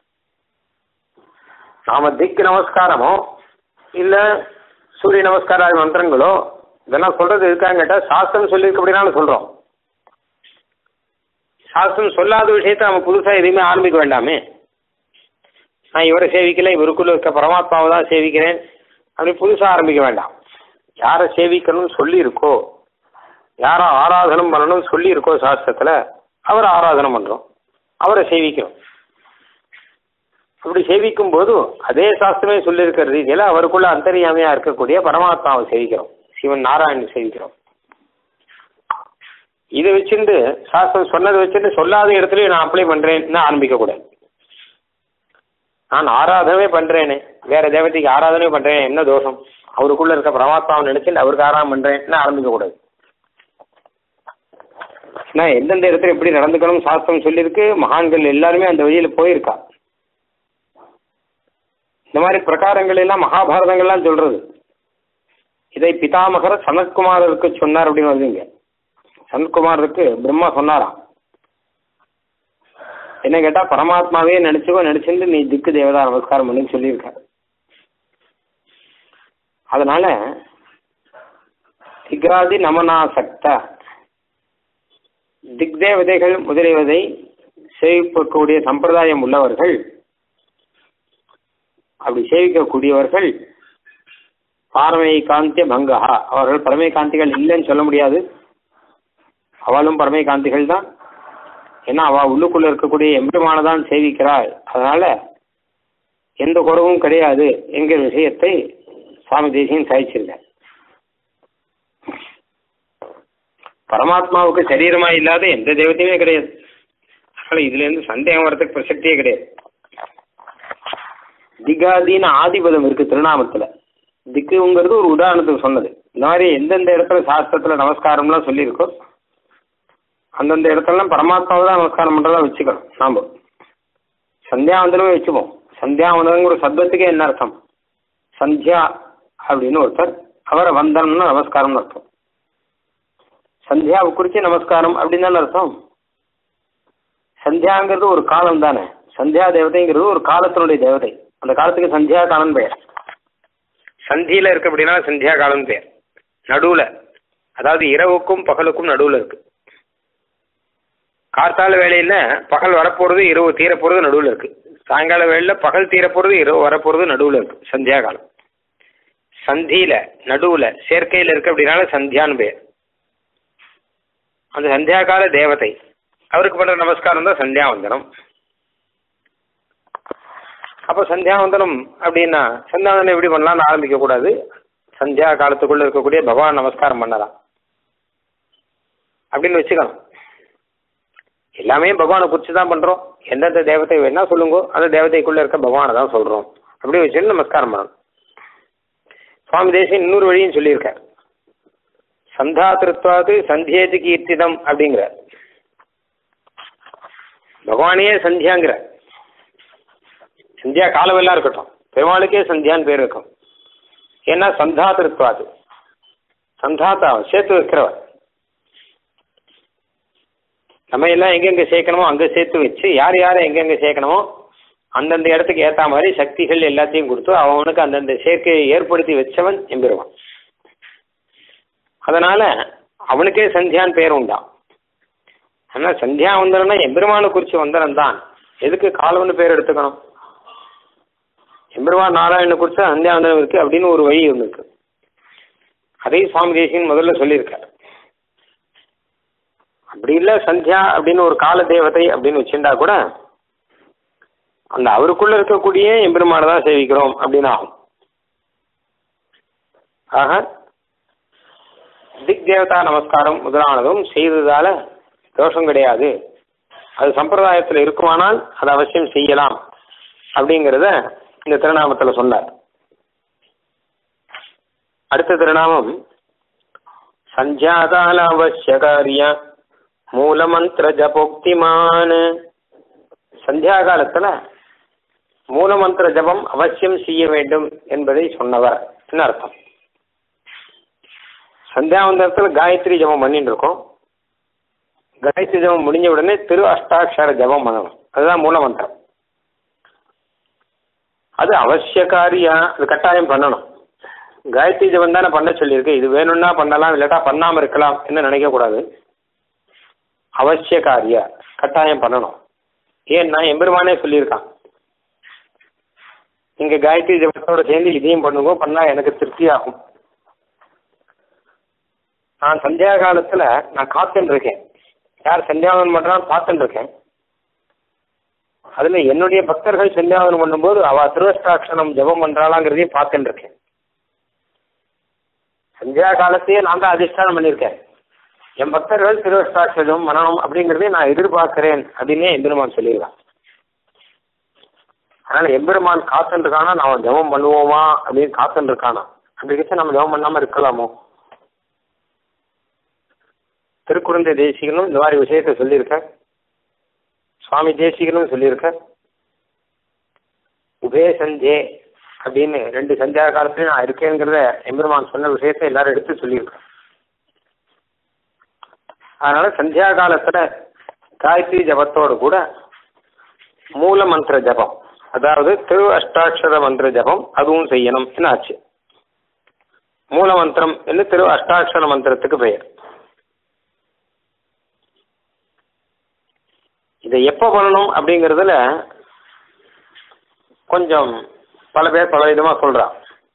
S1: நாம திக் நமஸ்காரமோ இல்ல சூரிய நமஸ்கார மந்திரங்களோ இதெல்லாம் சொல்றது இருக்கான்னு கேட்டா சாஸ்திரம் சொல்லியிருக்கு அப்படின்னாலும் சொல்றோம் சாஸ்திரம் சொல்லாத விஷயத்த நம்ம புதுசா எதையுமே ஆரம்பிக்க வேண்டாமே நான் இவரை சேவிக்கல இவருக்குள்ள இருக்க பரமாத்மாவை தான் சேவிக்கிறேன் அப்படி புதுசா ஆரம்பிக்க வேண்டாம் யாரை சேவிக்கணும்னு சொல்லி இருக்கோ யாரை ஆராதனம் பண்ணணும்னு சொல்லி இருக்கோ சாஸ்திரத்துல அவரை ஆராதனம் பண்றோம் அவரை சேவிக்கிறோம் அப்படி சேவிக்கும் போது அதே சாஸ்திரமே சொல்லியிருக்கிற ரீதியில அவருக்குள்ள அந்தரியாமையா இருக்கக்கூடிய பரமாத்மாவை சேவிக்கிறோம் சிவன் நாராயணன் சேவிக்கிறோம் இதை வச்சுட்டு சாஸ்திரம் சொன்னதை வச்சுட்டு சொல்லாத இடத்துலயும் நான் அப்ளை பண்றேன்னு ஆரம்பிக்க கூடாது நான் ஆராதனமே பண்றேனே வேற தேவதைக்கு ஆராதனை பண்றேன் என்ன தோஷம் அவருக்குள்ள இருக்க பரமாத்மாவை நினைச்சுட்டு அவருக்கு ஆராதனை பண்றேன்னு ஆரம்பிக்க கூடாது நான் எந்தெந்த இடத்துல எப்படி நடந்துக்கணும் சாஸ்திரம் சொல்லியிருக்கு மகான்கள் எல்லாருமே அந்த வழியில போயிருக்கா இந்த மாதிரி பிரகாரங்கள் எல்லாம் மகாபாரதங்கள்லாம் சொல்றது இதை பிதாமகர் சனத்குமாரருக்கு சொன்னார் அப்படின்னு வருதுங்க சனத்குமாருக்கு பிரம்மா சொன்னாராம் என்ன கேட்டா பரமாத்மாவே நினைச்சுக்கோ நினைச்சிருந்து நீ திக்கு தேவதா நமஸ்காரம் பண்ணுன்னு சொல்லியிருக்காரு அதனால திக்ராதி நமனாசக்த திக் தேவதைகள் முதலியவதை சேவிக்கக்கூடிய சம்பிரதாயம் உள்ளவர்கள் அப்படி சேவிக்கக்கூடியவர்கள் பாரமை காந்திய பங்கா அவர்கள் பரமை காந்திகள் இல்லைன்னு சொல்ல முடியாது அவளும் பரமை காந்திகள் தான் ஏன்னா அவள் உள்ளுக்குள்ள இருக்கக்கூடிய எம்பெருமானதான் சேவிக்கிறாள் அதனால எந்த குறவும் கிடையாது என்கிற விஷயத்தை சுவாமி தேசியம் சாதிச்சிருக்க பரமாத்மாவுக்கு சரீரமா இல்லாத எந்த தெய்வத்தையுமே கிடையாது அதனால இதுல இருந்து சந்தேகம் வரதுக்கு பிரசக்தியே கிடையாது திகாதின்னு ஆதிபதம் இருக்கு திருநாமத்துல திக்குங்கிறது ஒரு உதாரணத்துக்கு சொன்னது இந்த மாதிரி எந்தெந்த இடத்துல சாஸ்திரத்துல நமஸ்காரம்லாம் சொல்லியிருக்கோ அந்தந்த இடத்துலலாம் பரமாத்மாவை தான் நமஸ்காரம் பண்றதா வச்சுக்கணும் நாம சந்தியாவந்தனமே வச்சுப்போம் சந்தியாவந்தனங்கிற சப்தத்துக்கே என்ன அர்த்தம் சந்தியா அப்படின்னு ஒருத்தர் அவரை வந்தனம்னு நமஸ்காரம்னு அர்த்தம் சந்தியாவை குறித்து நமஸ்காரம் அப்படின்னு தானே அர்த்தம் சந்தியாங்கிறது ஒரு காலம் தானே சந்தியா தேவதைங்கிறது ஒரு காலத்தினுடைய தேவதை அந்த காலத்துக்கு சந்தியா காலம் பெயர் சந்தியில இருக்கு அப்படின்னா சந்தியா காலம் பெயர் நடுவுல அதாவது இரவுக்கும் பகலுக்கும் நடுவுல இருக்கு கார்த்தால வேலையில பகல் வரப்போறது இரவு தீரப்போறது நடுவுல இருக்கு சாயங்கால வேலையில பகல் தீரப்போறது இரவு வரப்போறது நடுவுல இருக்கு சந்தியா காலம் சந்தியில நடுவுல சேர்க்கையில இருக்கு அப்படின்னால சந்தியான்னு பெயர் அந்த சந்தியாகால தேவதை அவருக்கு பண்ணுற நமஸ்காரம் தான் சந்தியாவந்தனம் அப்போ சந்தியாவந்தனம் அப்படின்னா சந்தியாவந்தனம் எப்படி பண்ணலாம்னு ஆரம்பிக்கக்கூடாது சந்தியா காலத்துக்குள்ள இருக்கக்கூடிய பகவான் நமஸ்காரம் பண்ணலாம் அப்படின்னு வச்சுக்கணும் எல்லாமே பகவானை குறித்து தான் பண்ணுறோம் எந்தெந்த தேவதை வேணா சொல்லுங்க அந்த தேவதைக்குள்ள இருக்க பகவானை தான் சொல்கிறோம் அப்படி வச்சுட்டு நமஸ்காரம் பண்ணணும் சுவாமி தேசியம் இன்னொரு வழியும் சொல்லியிருக்கார் சந்தா திருத்வாது சந்தியேது கீர்த்திதம் அப்படிங்கிற பகவானே சந்தியாங்கிற சந்தியா காலமெல்லாம் இருக்கட்டும் பெருமாளுக்கே சந்தியான்னு பேர் இருக்கும் ஏன்னா சந்தா திருத்வாது சந்தாத்தா சேர்த்து வைக்கிறவர் நம்ம எல்லாம் எங்கெங்க சேர்க்கணுமோ அங்கே சேர்த்து வச்சு யார் யாரை எங்கெங்க சேர்க்கணுமோ அந்தந்த இடத்துக்கு ஏற்ற மாதிரி சக்திகள் எல்லாத்தையும் கொடுத்து அவனுக்கு அந்தந்த சேர்க்கையை ஏற்படுத்தி வச்சவன் எம்பெருவான் அதனால அவனுக்கே சந்தியான் பேர் உண்டான் ஆனால் சந்தியா வந்தனம்னா எம்பெருமானை குறித்து வந்தனம் தான் எதுக்கு காலம்னு பேர் எடுத்துக்கணும் எம்பெருமான் நாராயணனை குறித்து சந்தியா வந்தனம் இருக்கு அப்படின்னு ஒரு வழி ஒன்று இருக்கு அதையும் சுவாமி தேசியன் முதல்ல சொல்லியிருக்காரு அப்படி இல்லை சந்தியா அப்படின்னு ஒரு கால தேவதை அப்படின்னு வச்சிருந்தா கூட அந்த அவருக்குள்ள இருக்கக்கூடிய எம்பெருமானை தான் சேவிக்கிறோம் அப்படின்னு ஆகும் ஆக திக் தேவதா நமஸ்காரம் முதலானதும் செய்ததால தோஷம் கிடையாது அது சம்பிரதாயத்தில் இருக்குமானால் அதை அவசியம் செய்யலாம் அப்படிங்கிறத இந்த திருநாமத்தில் சொன்னார் அடுத்த திருநாமம் சஞ்சாதால அவசியகாரிய மூலமந்திர ஜபோக்திமான் சந்தியா காலத்துல மூலமந்திர ஜபம் அவசியம் செய்ய வேண்டும் என்பதை சொன்னவர் என்ன அர்த்தம் சந்தியாவந்தனத்தில் காயத்ரி ஜபம் பண்ணிட்டு இருக்கோம் காயத்ரி ஜபம் முடிஞ்ச உடனே திரு அஷ்டாட்சர ஜபம் பண்ணணும் அதுதான் மூலமந்திரம் அது அவசியக்காரியா அது கட்டாயம் பண்ணணும் காயத்ரி ஜபம் தானே பண்ண சொல்லியிருக்கு இது வேணும்னா பண்ணலாம் இல்லாட்டா பண்ணாமல் இருக்கலாம் என்ன நினைக்கக்கூடாது அவசியக்காரியா கட்டாயம் பண்ணணும் ஏன்னா எம்பெருமானே சொல்லியிருக்கான் நீங்க காயத்ரி ஜபத்தோட சேர்ந்து இதையும் பண்ணுங்க பண்ணா எனக்கு திருப்தி ஆகும் நான் சந்தியா காலத்துல நான் காத்துன்னு இருக்கேன் யார் சந்தியாவனம் பண்றான்னு பார்த்துட்டு இருக்கேன் அதுல என்னுடைய பக்தர்கள் சந்தியாவனம் பண்ணும்போது அவ திருவஷ்டாட்சணம் ஜபம் பண்றாளாங்கிறதையும் பார்த்துட்டு இருக்கேன் சந்தியா காலத்தையே நான் தான் அதிஷ்டானம் பண்ணியிருக்கேன் என் பக்தர்கள் திருவஷ்டாட்சரம் மனநம் அப்படிங்கிறதையும் நான் எதிர்பார்க்கிறேன் அப்படின்னே எம்பெருமான் சொல்லியிருக்கான் அதனால எம்பெருமான் காத்துட்டு இருக்கானா நான் ஜபம் பண்ணுவோமா அப்படின்னு காத்துட்டு இருக்கானா அப்படி வச்சு நம்ம ஜபம் பண்ணாம இருக்கலாமோ திருக்குழந்தை தேசிகனும் இந்த மாதிரி விஷயத்த சொல்லியிருக்க சுவாமி தேசிகனும் சொல்லியிருக்க உபே சந்தே அப்படின்னு ரெண்டு சந்தியா காலத்துலயும் நான் இருக்கேங்கிறத எம்பெருமான் சொன்ன விஷயத்த எல்லாரும் எடுத்து சொல்லியிருக்கேன் அதனால சந்தியா காலத்துல காயத்ரி ஜபத்தோடு கூட மூல மந்திர ஜபம் அதாவது திரு அஷ்டாட்சர மந்திர ஜபம் அதுவும் செய்யணும் என்ன ஆச்சு மூல மந்திரம் என்று திரு அஷ்டாட்சர மந்திரத்துக்கு பெயர் இதை எப்போ பண்ணணும் அப்படிங்கிறதுல கொஞ்சம் பல பேர் பல விதமாக சொல்கிறான்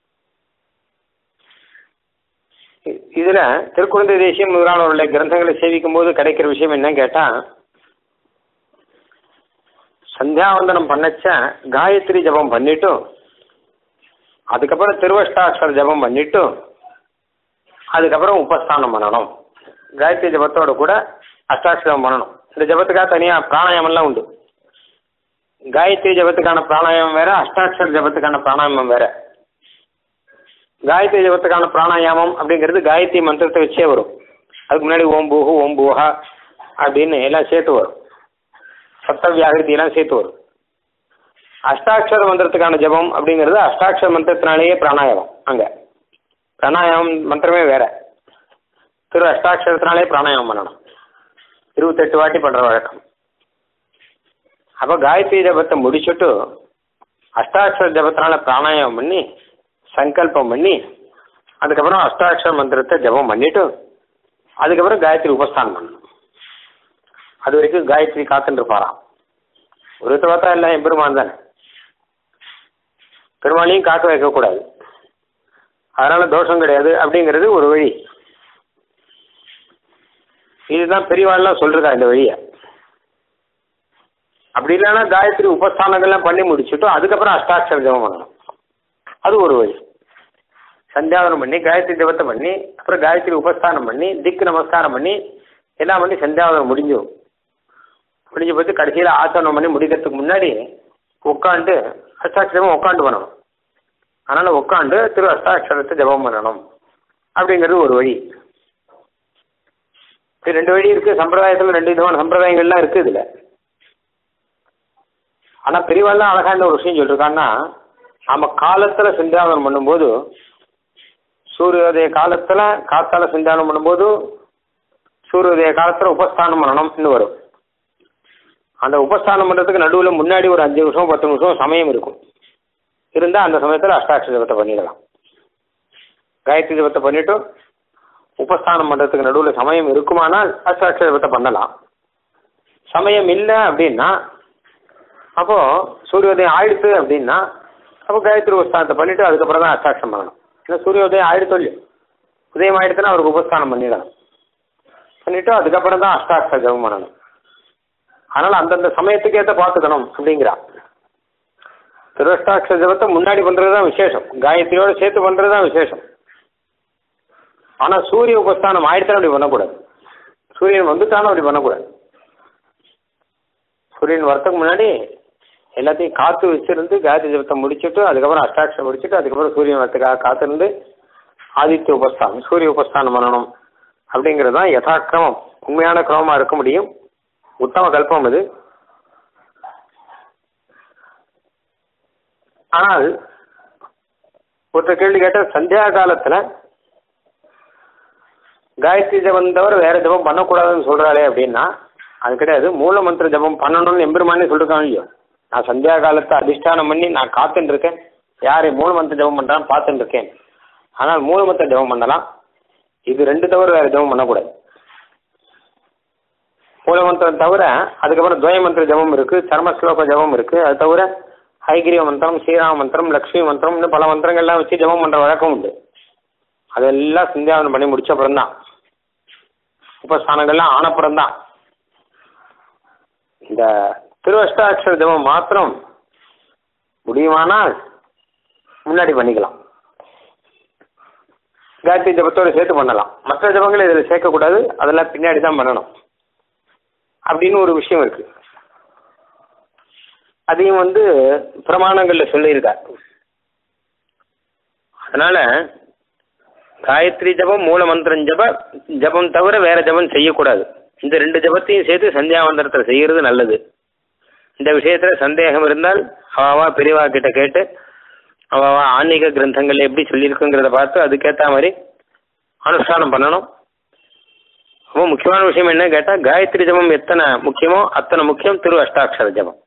S1: இதில் திருக்குழந்தை தேசியம் முதலானவருடைய கிரந்தங்களை சேவிக்கும் போது கிடைக்கிற விஷயம் என்னன்னு கேட்டால் சந்தியாவந்தனம் பண்ணச்ச காயத்ரி ஜபம் பண்ணிட்டு அதுக்கப்புறம் திருவஷ்டாட்சர ஜபம் பண்ணிட்டு அதுக்கப்புறம் உபஸ்தானம் பண்ணணும் காயத்ரி ஜபத்தோட கூட அஷ்டாட்சரம் பண்ணணும் இந்த ஜபத்துக்காக தனியாக பிராணாயாமம்லாம் உண்டு காயத்ரி ஜபத்துக்கான பிராணாயாமம் வேற அஷ்டாட்சர ஜபத்துக்கான பிராணாயாமம் வேற காயத்ரி ஜபத்துக்கான பிராணாயாமம் அப்படிங்கிறது காயத்ரி மந்திரத்தை வச்சே வரும் அதுக்கு முன்னாடி ஓம் பூஹு ஓம் பூஹா அப்படின்னு எல்லாம் சேர்த்து வரும் சப்த வியாகிருதி எல்லாம் சேர்த்து வரும் அஷ்டாட்சர மந்திரத்துக்கான ஜபம் அப்படிங்கிறது அஷ்டாட்சர மந்திரத்தினாலேயே பிராணாயாமம் அங்கே பிராணாயாமம் மந்திரமே வேற திரு அஷ்டாட்சரத்தினாலே பிராணாயாமம் பண்ணணும் இருபத்தெட்டு வாட்டி பண்ணுற வழக்கம் அப்போ காயத்ரி ஜபத்தை முடிச்சுட்டு அஷ்டாட்சர ஜபத்தினால பிராணாயாமம் பண்ணி சங்கல்பம் பண்ணி அதுக்கப்புறம் அஷ்டாட்சர மந்திரத்தை ஜபம் பண்ணிட்டு அதுக்கப்புறம் காயத்ரி உபஸ்தானம் பண்ணணும் அது வரைக்கும் காயத்ரி காத்துட்டு இருப்பாராம் ஒரு பார்த்தா எல்லாம் எம்பெருமான் தானே பெருமாளையும் காக்க வைக்கக்கூடாது அதனால தோஷம் கிடையாது அப்படிங்கிறது ஒரு வழி இதுதான் பெரியவாள்லாம் சொல்றதா இந்த வழியை அப்படி இல்லைன்னா காயத்ரி உபஸ்தானங்கள்லாம் பண்ணி முடிச்சுட்டு அதுக்கப்புறம் அஷ்டாட்சர ஜபம் பண்ணணும் அது ஒரு வழி சந்தியாவனம் பண்ணி காயத்ரி ஜபத்தை பண்ணி அப்புறம் காயத்ரி உபஸ்தானம் பண்ணி திக்கு நமஸ்காரம் பண்ணி எல்லாம் பண்ணி சந்தியாவனம் முடிஞ்சிடும் முடிஞ்ச போது கடைசியில் ஆச்சரணம் பண்ணி முடிக்கிறதுக்கு முன்னாடி உட்காந்து அஷ்டாட்சரமும் உட்காந்து பண்ணணும் அதனால் உட்காந்து திரு அஷ்டாட்சரத்தை ஜபம் பண்ணணும் அப்படிங்கிறது ஒரு வழி இது ரெண்டு வழி இருக்குது சம்பிரதாயத்தில் ரெண்டு விதமான சம்பிரதாயங்கள்லாம் இருக்குது இதில் ஆனால் பெரியவாள்லாம் அழகாக இந்த ஒரு விஷயம் சொல்லியிருக்காங்கன்னா நம்ம காலத்தில் சிந்தாவனம் பண்ணும்போது சூரியோதய காலத்தில் காத்தால சிந்தானம் பண்ணும்போது சூரியோதய காலத்தில் உபஸ்தானம் பண்ணணும்னு வரும் அந்த உபஸ்தானம் பண்ணுறதுக்கு நடுவில் முன்னாடி ஒரு அஞ்சு நிமிஷம் பத்து நிமிஷம் சமயம் இருக்கும் இருந்தால் அந்த சமயத்தில் அஷ்டாட்சர ஜபத்தை பண்ணிடலாம் காயத்ரி ஜபத்தை பண்ணிவிட்டு உபஸ்தானம் பண்ணுறதுக்கு நடுவில் சமயம் இருக்குமானால் அஷ்டாட்சர ஜபத்தை பண்ணலாம் சமயம் இல்லை அப்படின்னா அப்போது சூரியோதயம் ஆயிடுத்து அப்படின்னா அப்போ காயத்ரி உபஸ்தானத்தை பண்ணிவிட்டு அதுக்கப்புறம் தான் அஷ்டாட்சரம் பண்ணணும் ஏன்னா சூரியோதயம் ஆயிடுத்தோ இல்லையோ உதயம் ஆயிடுத்துன்னா அவருக்கு உபஸ்தானம் பண்ணிடலாம் பண்ணிவிட்டு அதுக்கப்புறம் தான் அஷ்டாட்சர ஜபம் பண்ணணும் அதனால் அந்தந்த சமயத்துக்கு ஏற்ற பார்த்துக்கணும் அப்படிங்கிறா திருவஷ்டாட்சர ஜபத்தை முன்னாடி பண்ணுறது தான் விசேஷம் காயத்ரியோட சேர்த்து பண்ணுறது தான் விசேஷம் ஆனால் சூரிய உபஸ்தானம் ஆயிடுத்தாலும் அப்படி பண்ணக்கூடாது சூரியன் வந்துட்டாலும் அப்படி பண்ணக்கூடாது சூரியன் வரத்துக்கு முன்னாடி எல்லாத்தையும் காத்து வச்சிருந்து காயத்ரி ஜபத்தை முடிச்சுட்டு அதுக்கப்புறம் அஷ்டாட்சரம் முடிச்சுட்டு அதுக்கப்புறம் சூரியன் வரத்துக்காக காத்திருந்து ஆதித்ய உபஸ்தானம் சூரிய உபஸ்தானம் பண்ணணும் அப்படிங்கிறது தான் யதாக்கிரமம் உண்மையான கிரமமாக இருக்க முடியும் உத்தம கல்பம் அது ஆனால் ஒருத்தர் கேள்வி கேட்டால் சந்தியா காலத்தில் காயத்ரி ஜபம் தவிர வேற ஜபம் பண்ணக்கூடாதுன்னு சொல்கிறாளே அப்படின்னா அது கிடையாது மூல மந்திர ஜபம் பண்ணணும்னு எம்பெருமானே சொல்லிருக்காங்க இல்லையோ நான் சந்தியா காலத்தை அதிஷ்டானம் பண்ணி நான் காத்துன்னு இருக்கேன் யார் மூல மந்திர ஜபம் பண்ணுறான்னு பார்த்துட்டு இருக்கேன் ஆனால் மூல மந்திர ஜபம் பண்ணலாம் இது ரெண்டு தவிர வேற ஜபம் பண்ணக்கூடாது மூல மந்திரம் தவிர அதுக்கப்புறம் துவய மந்திர ஜபம் இருக்கு சர்ம ஸ்லோக ஜபம் இருக்கு அது தவிர ஹைகிரிய மந்திரம் ஸ்ரீராம மந்திரம் லக்ஷ்மி மந்திரம் இன்னும் பல மந்திரங்கள்லாம் வச்சு ஜபம் பண்ற வழக்கம் உண்டு அதெல்லாம் சிந்தியாவனம் பண்ணி முடிச்ச அப்புறம் தான் உபஸ்தானங்கள்லாம் ஆனப்புறம் தான் இந்த திருவஷ்டாட்சர ஜபம் மாத்திரம் முடியுமானால் முன்னாடி பண்ணிக்கலாம் காயத்ரி ஜபத்தோடு சேர்த்து பண்ணலாம் மற்ற ஜபங்களை இதில் சேர்க்கக்கூடாது அதெல்லாம் பின்னாடி தான் பண்ணணும் அப்படின்னு ஒரு விஷயம் இருக்கு அதையும் வந்து பிரமாணங்களில் சொல்லியிருக்கார் அதனால காயத்ரி ஜபம் மூல மந்திரம் ஜப ஜபம் தவிர வேற ஜபம் செய்யக்கூடாது இந்த ரெண்டு ஜபத்தையும் சேர்த்து சந்தியாவந்தரத்தில் செய்கிறது நல்லது இந்த விஷயத்தில் சந்தேகம் இருந்தால் அவாவா பெரியவா கிட்ட கேட்டு அவாவா ஆன்மீக கிரந்தங்கள் எப்படி சொல்லியிருக்குங்கிறத பார்த்து அதுக்கேற்ற மாதிரி அனுஷ்டானம் பண்ணணும் ரொம்ப முக்கியமான விஷயம் என்ன கேட்டால் காயத்ரி ஜபம் எத்தனை முக்கியமோ அத்தனை முக்கியம் திரு அஷ்டாட்சர ஜபம்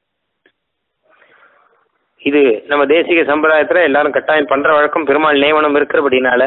S1: இது நம்ம தேசிக சம்பிரதாயத்தில் எல்லாரும் கட்டாயம் பண்ணுற வழக்கம் பெருமாள் நியமனம் இருக்கிறபடினால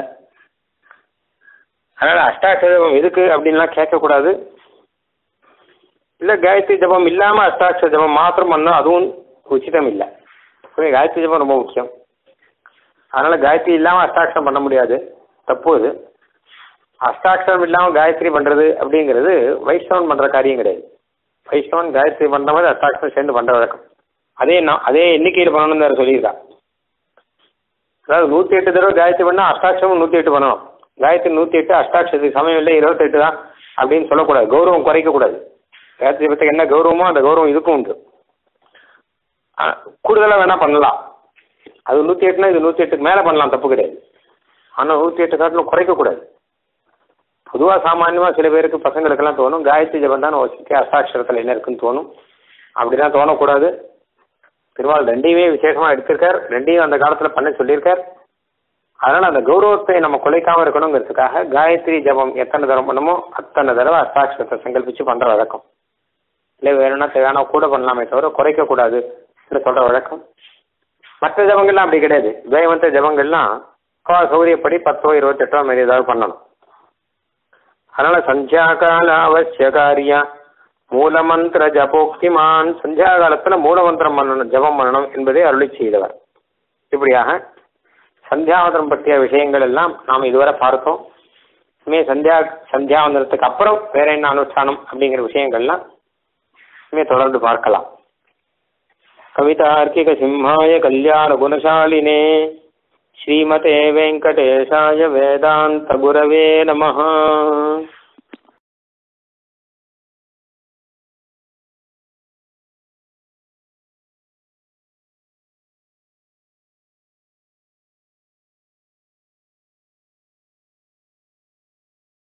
S1: அதனால் அஷ்டாட்சர ஜபம் எதுக்கு அப்படின்லாம் கேட்கக்கூடாது இல்லை காயத்ரி ஜபம் இல்லாமல் அஷ்டாட்சர ஜபம் மாத்திரம் பண்ணால் அதுவும் உச்சிதம் இல்லை காயத்ரி ஜபம் ரொம்ப முக்கியம் அதனால் காயத்ரி இல்லாமல் அஷ்டாட்சரம் பண்ண முடியாது தப்பு அது அஷ்டாட்சரம் இல்லாமல் காயத்ரி பண்ணுறது அப்படிங்கிறது வைஷ்ணவன் பண்ணுற காரியம் கிடையாது வைஷ்ணவன் காயத்ரி பண்ணுற மாதிரி அஷ்டாட்சரம் சேர்ந்து பண்ணுற வழக்கம் அதே நான் அதே எண்ணிக்கையில் பண்ணணும்னு வேறு சொல்லியிருக்கா அதாவது நூற்றி எட்டு தடவை காயத்ரி பண்ணால் அஷ்டாட்சரமும் நூற்றி எட்டு பண்ணணும் காயத்ரி நூற்றி எட்டு அஷ்டாட்சரத்துக்கு சமயம் இல்லை இருபத்தெட்டு தான் அப்படின்னு சொல்லக்கூடாது கௌரவம் குறைக்கக்கூடாது காயத்ரி பற்றி என்ன கௌரவமோ அந்த கௌரவம் இதுக்கும் உண்டு கூடுதலாக வேணால் பண்ணலாம் அது நூற்றி எட்டுனா இது நூற்றி எட்டுக்கு மேலே பண்ணலாம் தப்பு கிடையாது ஆனால் நூற்றி எட்டு காட்டிலும் குறைக்கக்கூடாது பொதுவாக சாமானியமாக சில பேருக்கு பசங்களுக்கெல்லாம் தோணும் காயத்ரி ஜபம் தான் வச்சுட்டு அஷ்டாட்சரத்தில் என்ன இருக்குன்னு தோணும் அப்படிலாம் தோணக்கூடாது திருவாள் ரெண்டையுமே விசேஷமாக எடுத்திருக்கார் ரெண்டையும் அந்த காலத்தில் பண்ண சொல்லியிருக்கார் அதனால் அந்த கௌரவத்தை நம்ம குலைக்காமல் இருக்கணுங்கிறதுக்காக காயத்ரி ஜபம் எத்தனை தரம் பண்ணுமோ அத்தனை தடவை அஷ்டாட்சரத்தை சங்கல்பிச்சு பண்ணுற வழக்கம் இல்லை வேணும்னா தேவையான கூட பண்ணலாமே தவிர குறைக்கக்கூடாது சொல்கிற வழக்கம் மற்ற ஜபங்கள்லாம் அப்படி கிடையாது துவயமந்த ஜபங்கள்லாம் சௌரியப்படி பத்தோ இருபத்தெட்டோ மாரி ஏதாவது பண்ணணும் அதனால சந்தியா கால அவசிய காரியா மூலமந்திர ஜபோக்திமான் சந்தியா காலத்துல மூலமந்திரம் பண்ணணும் ஜபம் பண்ணணும் என்பதை அருளி செய்தவர் இப்படியாக சந்தியாவதனம் பற்றிய விஷயங்கள் எல்லாம் நாம் இதுவரை பார்த்தோம் இனிமே சந்தியா சந்தியாவந்தனத்துக்கு அப்புறம் வேற என்ன அனுஷ்டானம் அப்படிங்கிற விஷயங்கள்லாம் இனிமே தொடர்ந்து பார்க்கலாம் கவிதார்க்கிக சிம்ஹாய கல்யாண குணசாலினே ஸ்ரீமதே வெங்கடேஷாய வேதாந்த குரவே நமஹ